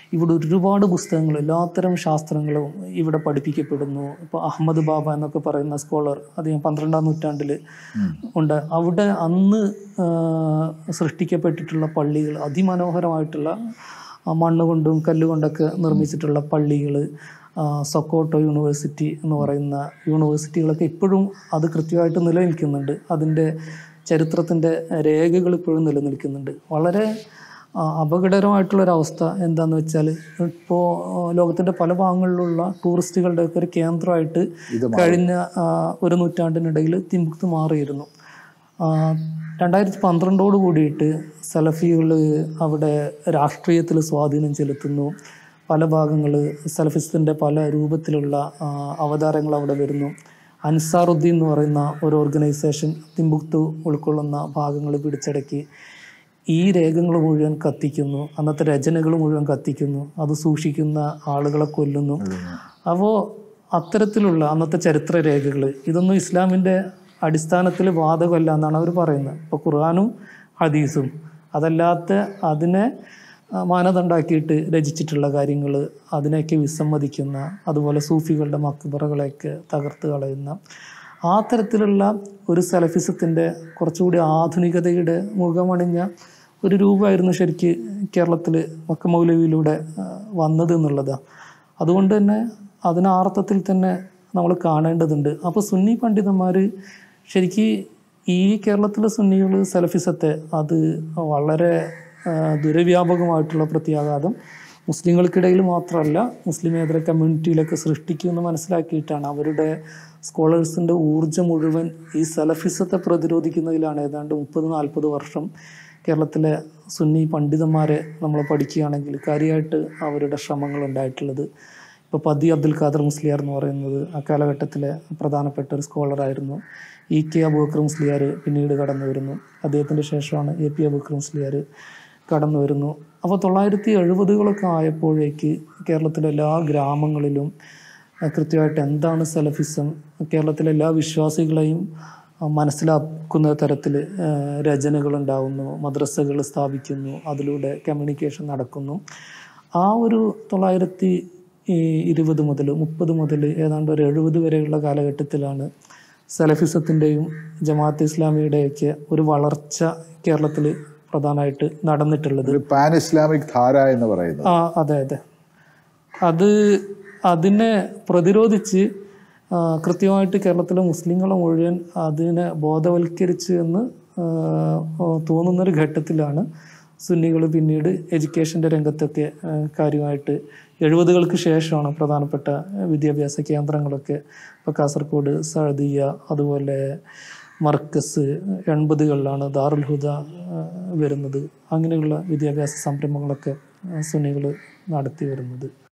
ഇവിടെ ഒരുപാട് പുസ്തകങ്ങൾ എല്ലാത്തരം ശാസ്ത്രങ്ങളും ഇവിടെ പഠിപ്പിക്കപ്പെടുന്നു ഇപ്പോൾ അഹമ്മദ് ബാബ എന്നൊക്കെ പറയുന്ന സ്കോളർ അദ്ദേഹം പന്ത്രണ്ടാം നൂറ്റാണ്ടിൽ ഉണ്ട് അവിടെ അന്ന് ആ, സൃഷ്ടിക്കപ്പെട്ടിട്ടുള്ള പള്ളികൾ അതിമനോഹരമായിട്ടുള്ള ആ, മണ്ണ് കൊണ്ടും കല്ലുകൊണ്ടൊക്കെ നിർമ്മിച്ചിട്ടുള്ള പള്ളികൾ സൊക്കോട്ടോ യൂണിവേഴ്സിറ്റി എന്ന് പറയുന്ന യൂണിവേഴ്സിറ്റികളൊക്കെ ഇപ്പോഴും അത് കൃത്യമായിട്ട് നിലനിൽക്കുന്നുണ്ട് അതിൻ്റെ ചരിത്രത്തിൻ്റെ രേഖകൾ ഇപ്പോഴും നിലനിൽക്കുന്നുണ്ട് വളരെ ആ, അപകടകരമായിട്ടുള്ളൊരവസ്ഥ എന്താന്ന് വെച്ചാൽ ഇപ്പോൾ ലോകത്തിൻ്റെ പല ഭാഗങ്ങളിലുള്ള ടൂറിസ്റ്റുകളുടെയൊക്കെ ഒരു കേന്ദ്രമായിട്ട് കഴിഞ്ഞ ആ, ഒരു നൂറ്റാണ്ടിനിടയിൽ തിമ്പുക്ത് മാറിയിരുന്നു രണ്ടായിരത്തി പന്ത്രണ്ടോട് കൂടിയിട്ട് സലഫികൾ അവിടെ രാഷ്ട്രീയത്തിൽ സ്വാധീനം ചെലുത്തുന്നു പല ഭാഗങ്ങൾ സലഫിസത്തിൻ്റെ പല രൂപത്തിലുള്ള ആ, അവതാരങ്ങൾ അവിടെ വരുന്നു അൻസാറുദ്ദീൻ എന്ന് പറയുന്ന ഒരു ഓർഗനൈസേഷൻ തിമ്പുക്തു ഉൾക്കൊള്ളുന്ന ഭാഗങ്ങൾ പിടിച്ചടക്കി ഈ രേഖകൾ മുഴുവൻ കത്തിക്കുന്നു അന്നത്തെ രചനകൾ മുഴുവൻ കത്തിക്കുന്നു അത് സൂക്ഷിക്കുന്ന ആളുകളെ കൊല്ലുന്നു അപ്പോൾ അത്തരത്തിലുള്ള അന്നത്തെ ചരിത്ര രേഖകൾ ഇതൊന്നും ഇസ്ലാമിൻ്റെ അടിസ്ഥാനത്തിൽ ബാധകമല്ല എന്നാണ് അവർ പറയുന്നത് ഇപ്പോൾ ഖുർആാനും ഹദീസും അതല്ലാത്ത അതിനെ ആ, മാനദണ്ഡാക്കിയിട്ട് രചിച്ചിട്ടുള്ള കാര്യങ്ങൾ അതിനെയൊക്കെ വിസമ്മതിക്കുന്ന അതുപോലെ സൂഫികളുടെ മക്ബറകളെയൊക്കെ തകർത്ത് കളയുന്ന ആ തരത്തിലുള്ള ഒരു സലഫിസത്തിൻ്റെ കുറച്ചുകൂടി ആധുനികതയുടെ മുഖമണിഞ്ഞ ഒരു രൂപമായിരുന്നു ശരിക്ക് കേരളത്തിൽ മക്കമൗലവിയിലൂടെ ആ, വന്നത് എന്നുള്ളതാണ് അതുകൊണ്ട് തന്നെ അതിന് ആ അർത്ഥത്തിൽ തന്നെ നമ്മൾ കാണേണ്ടതുണ്ട് അപ്പോൾ സുന്നി പണ്ഡിതന്മാർ ശരിക്ക് ഈ കേരളത്തിലെ സുന്നികൾ സലഫിസത്തെ അത് വളരെ ആ, ദുരവ്യാപകമായിട്ടുള്ള പ്രത്യാഘാതം മുസ്ലിങ്ങൾക്കിടയിൽ മാത്രമല്ല മുസ്ലിമേതര കമ്മ്യൂണിറ്റിയിലൊക്കെ സൃഷ്ടിക്കുമെന്ന് മനസ്സിലാക്കിയിട്ടാണ് അവരുടെ സ്കോളേഴ്സിൻ്റെ ഊർജ്ജം മുഴുവൻ ഈ സലഫിസത്തെ പ്രതിരോധിക്കുന്നതിലാണ് ഏതാണ്ട് മുപ്പത് നാൽപ്പത് വർഷം കേരളത്തിലെ സുന്നി പണ്ഡിതന്മാരെ നമ്മൾ പഠിക്കുകയാണെങ്കിൽ കാര്യമായിട്ട് അവരുടെ ശ്രമങ്ങൾ ഉണ്ടായിട്ടുള്ളത് ഇപ്പോൾ പതി അബ്ദുൽ ഖാദർ മുസ്ലിയാർ എന്ന് പറയുന്നത് ആ കാലഘട്ടത്തിലെ പ്രധാനപ്പെട്ട ഒരു സ്കോളറായിരുന്നു ഇ കെ അബൂബക്കർ മുസ്ലിയാർ പിന്നീട് കടന്നു വരുന്നു അദ്ദേഹത്തിൻ്റെ ശേഷമാണ് എ പി അബൂബക്കർ മുസ്ലിയാർ കടന്നു വരുന്നു അപ്പോൾ തൊള്ളായിരത്തി എഴുപതുകളൊക്കെ ആയപ്പോഴേക്ക് കേരളത്തിലെ എല്ലാ ഗ്രാമങ്ങളിലും ആ, കൃത്യമായിട്ട് എന്താണ് സലഫിസം കേരളത്തിലെ എല്ലാ വിശ്വാസികളെയും ആ, മനസ്സിലാക്കുന്ന തരത്തിൽ രചനകൾ ഉണ്ടാവുന്നു മദ്രസകൾ സ്ഥാപിക്കുന്നു അതിലൂടെ കമ്മ്യൂണിക്കേഷൻ നടക്കുന്നു ആ ഒരു തൊള്ളായിരത്തി ഈ ഇരുപത് മുതൽ മുപ്പത് മുതൽ ഏതാണ്ട് ഒരു എഴുപത് വരെയുള്ള കാലഘട്ടത്തിലാണ് സലഫിസത്തിൻ്റെയും ജമാഅത്ത് ഇസ്ലാമിയുടെയൊക്കെ ഒരു വളർച്ച കേരളത്തിൽ പ്രധാനമായിട്ട് നടന്നിട്ടുള്ളത് ഒരു പാൻ ഇസ്ലാമിക് ധാര എന്ന് പറയുന്നത് ആ അതെ അതെ അത് അതിനെ പ്രതിരോധിച്ച് ആ, കൃത്യമായിട്ട് കേരളത്തിലെ മുസ്ലിങ്ങളെ മുഴുവൻ അതിനെ ബോധവൽക്കരിച്ച് എന്ന് ആ, തോന്നുന്നൊരു ഘട്ടത്തിലാണ് സുന്നികൾ പിന്നീട് എഡ്യൂക്കേഷൻ്റെ രംഗത്തൊക്കെ ആ, കാര്യമായിട്ട് എഴുപതുകൾക്ക് ശേഷമാണ് പ്രധാനപ്പെട്ട വിദ്യാഭ്യാസ കേന്ദ്രങ്ങളൊക്കെ ഇപ്പോൾ കാസർഗോഡ് സഅദിയ അതുപോലെ മർക്കസ് എൺപതുകളിലാണ് ദാറുൽ ഹുദ ആ, വരുന്നത് അങ്ങനെയുള്ള വിദ്യാഭ്യാസ സംരംഭങ്ങളൊക്കെ സുന്നികൾ നടത്തി വരുന്നത്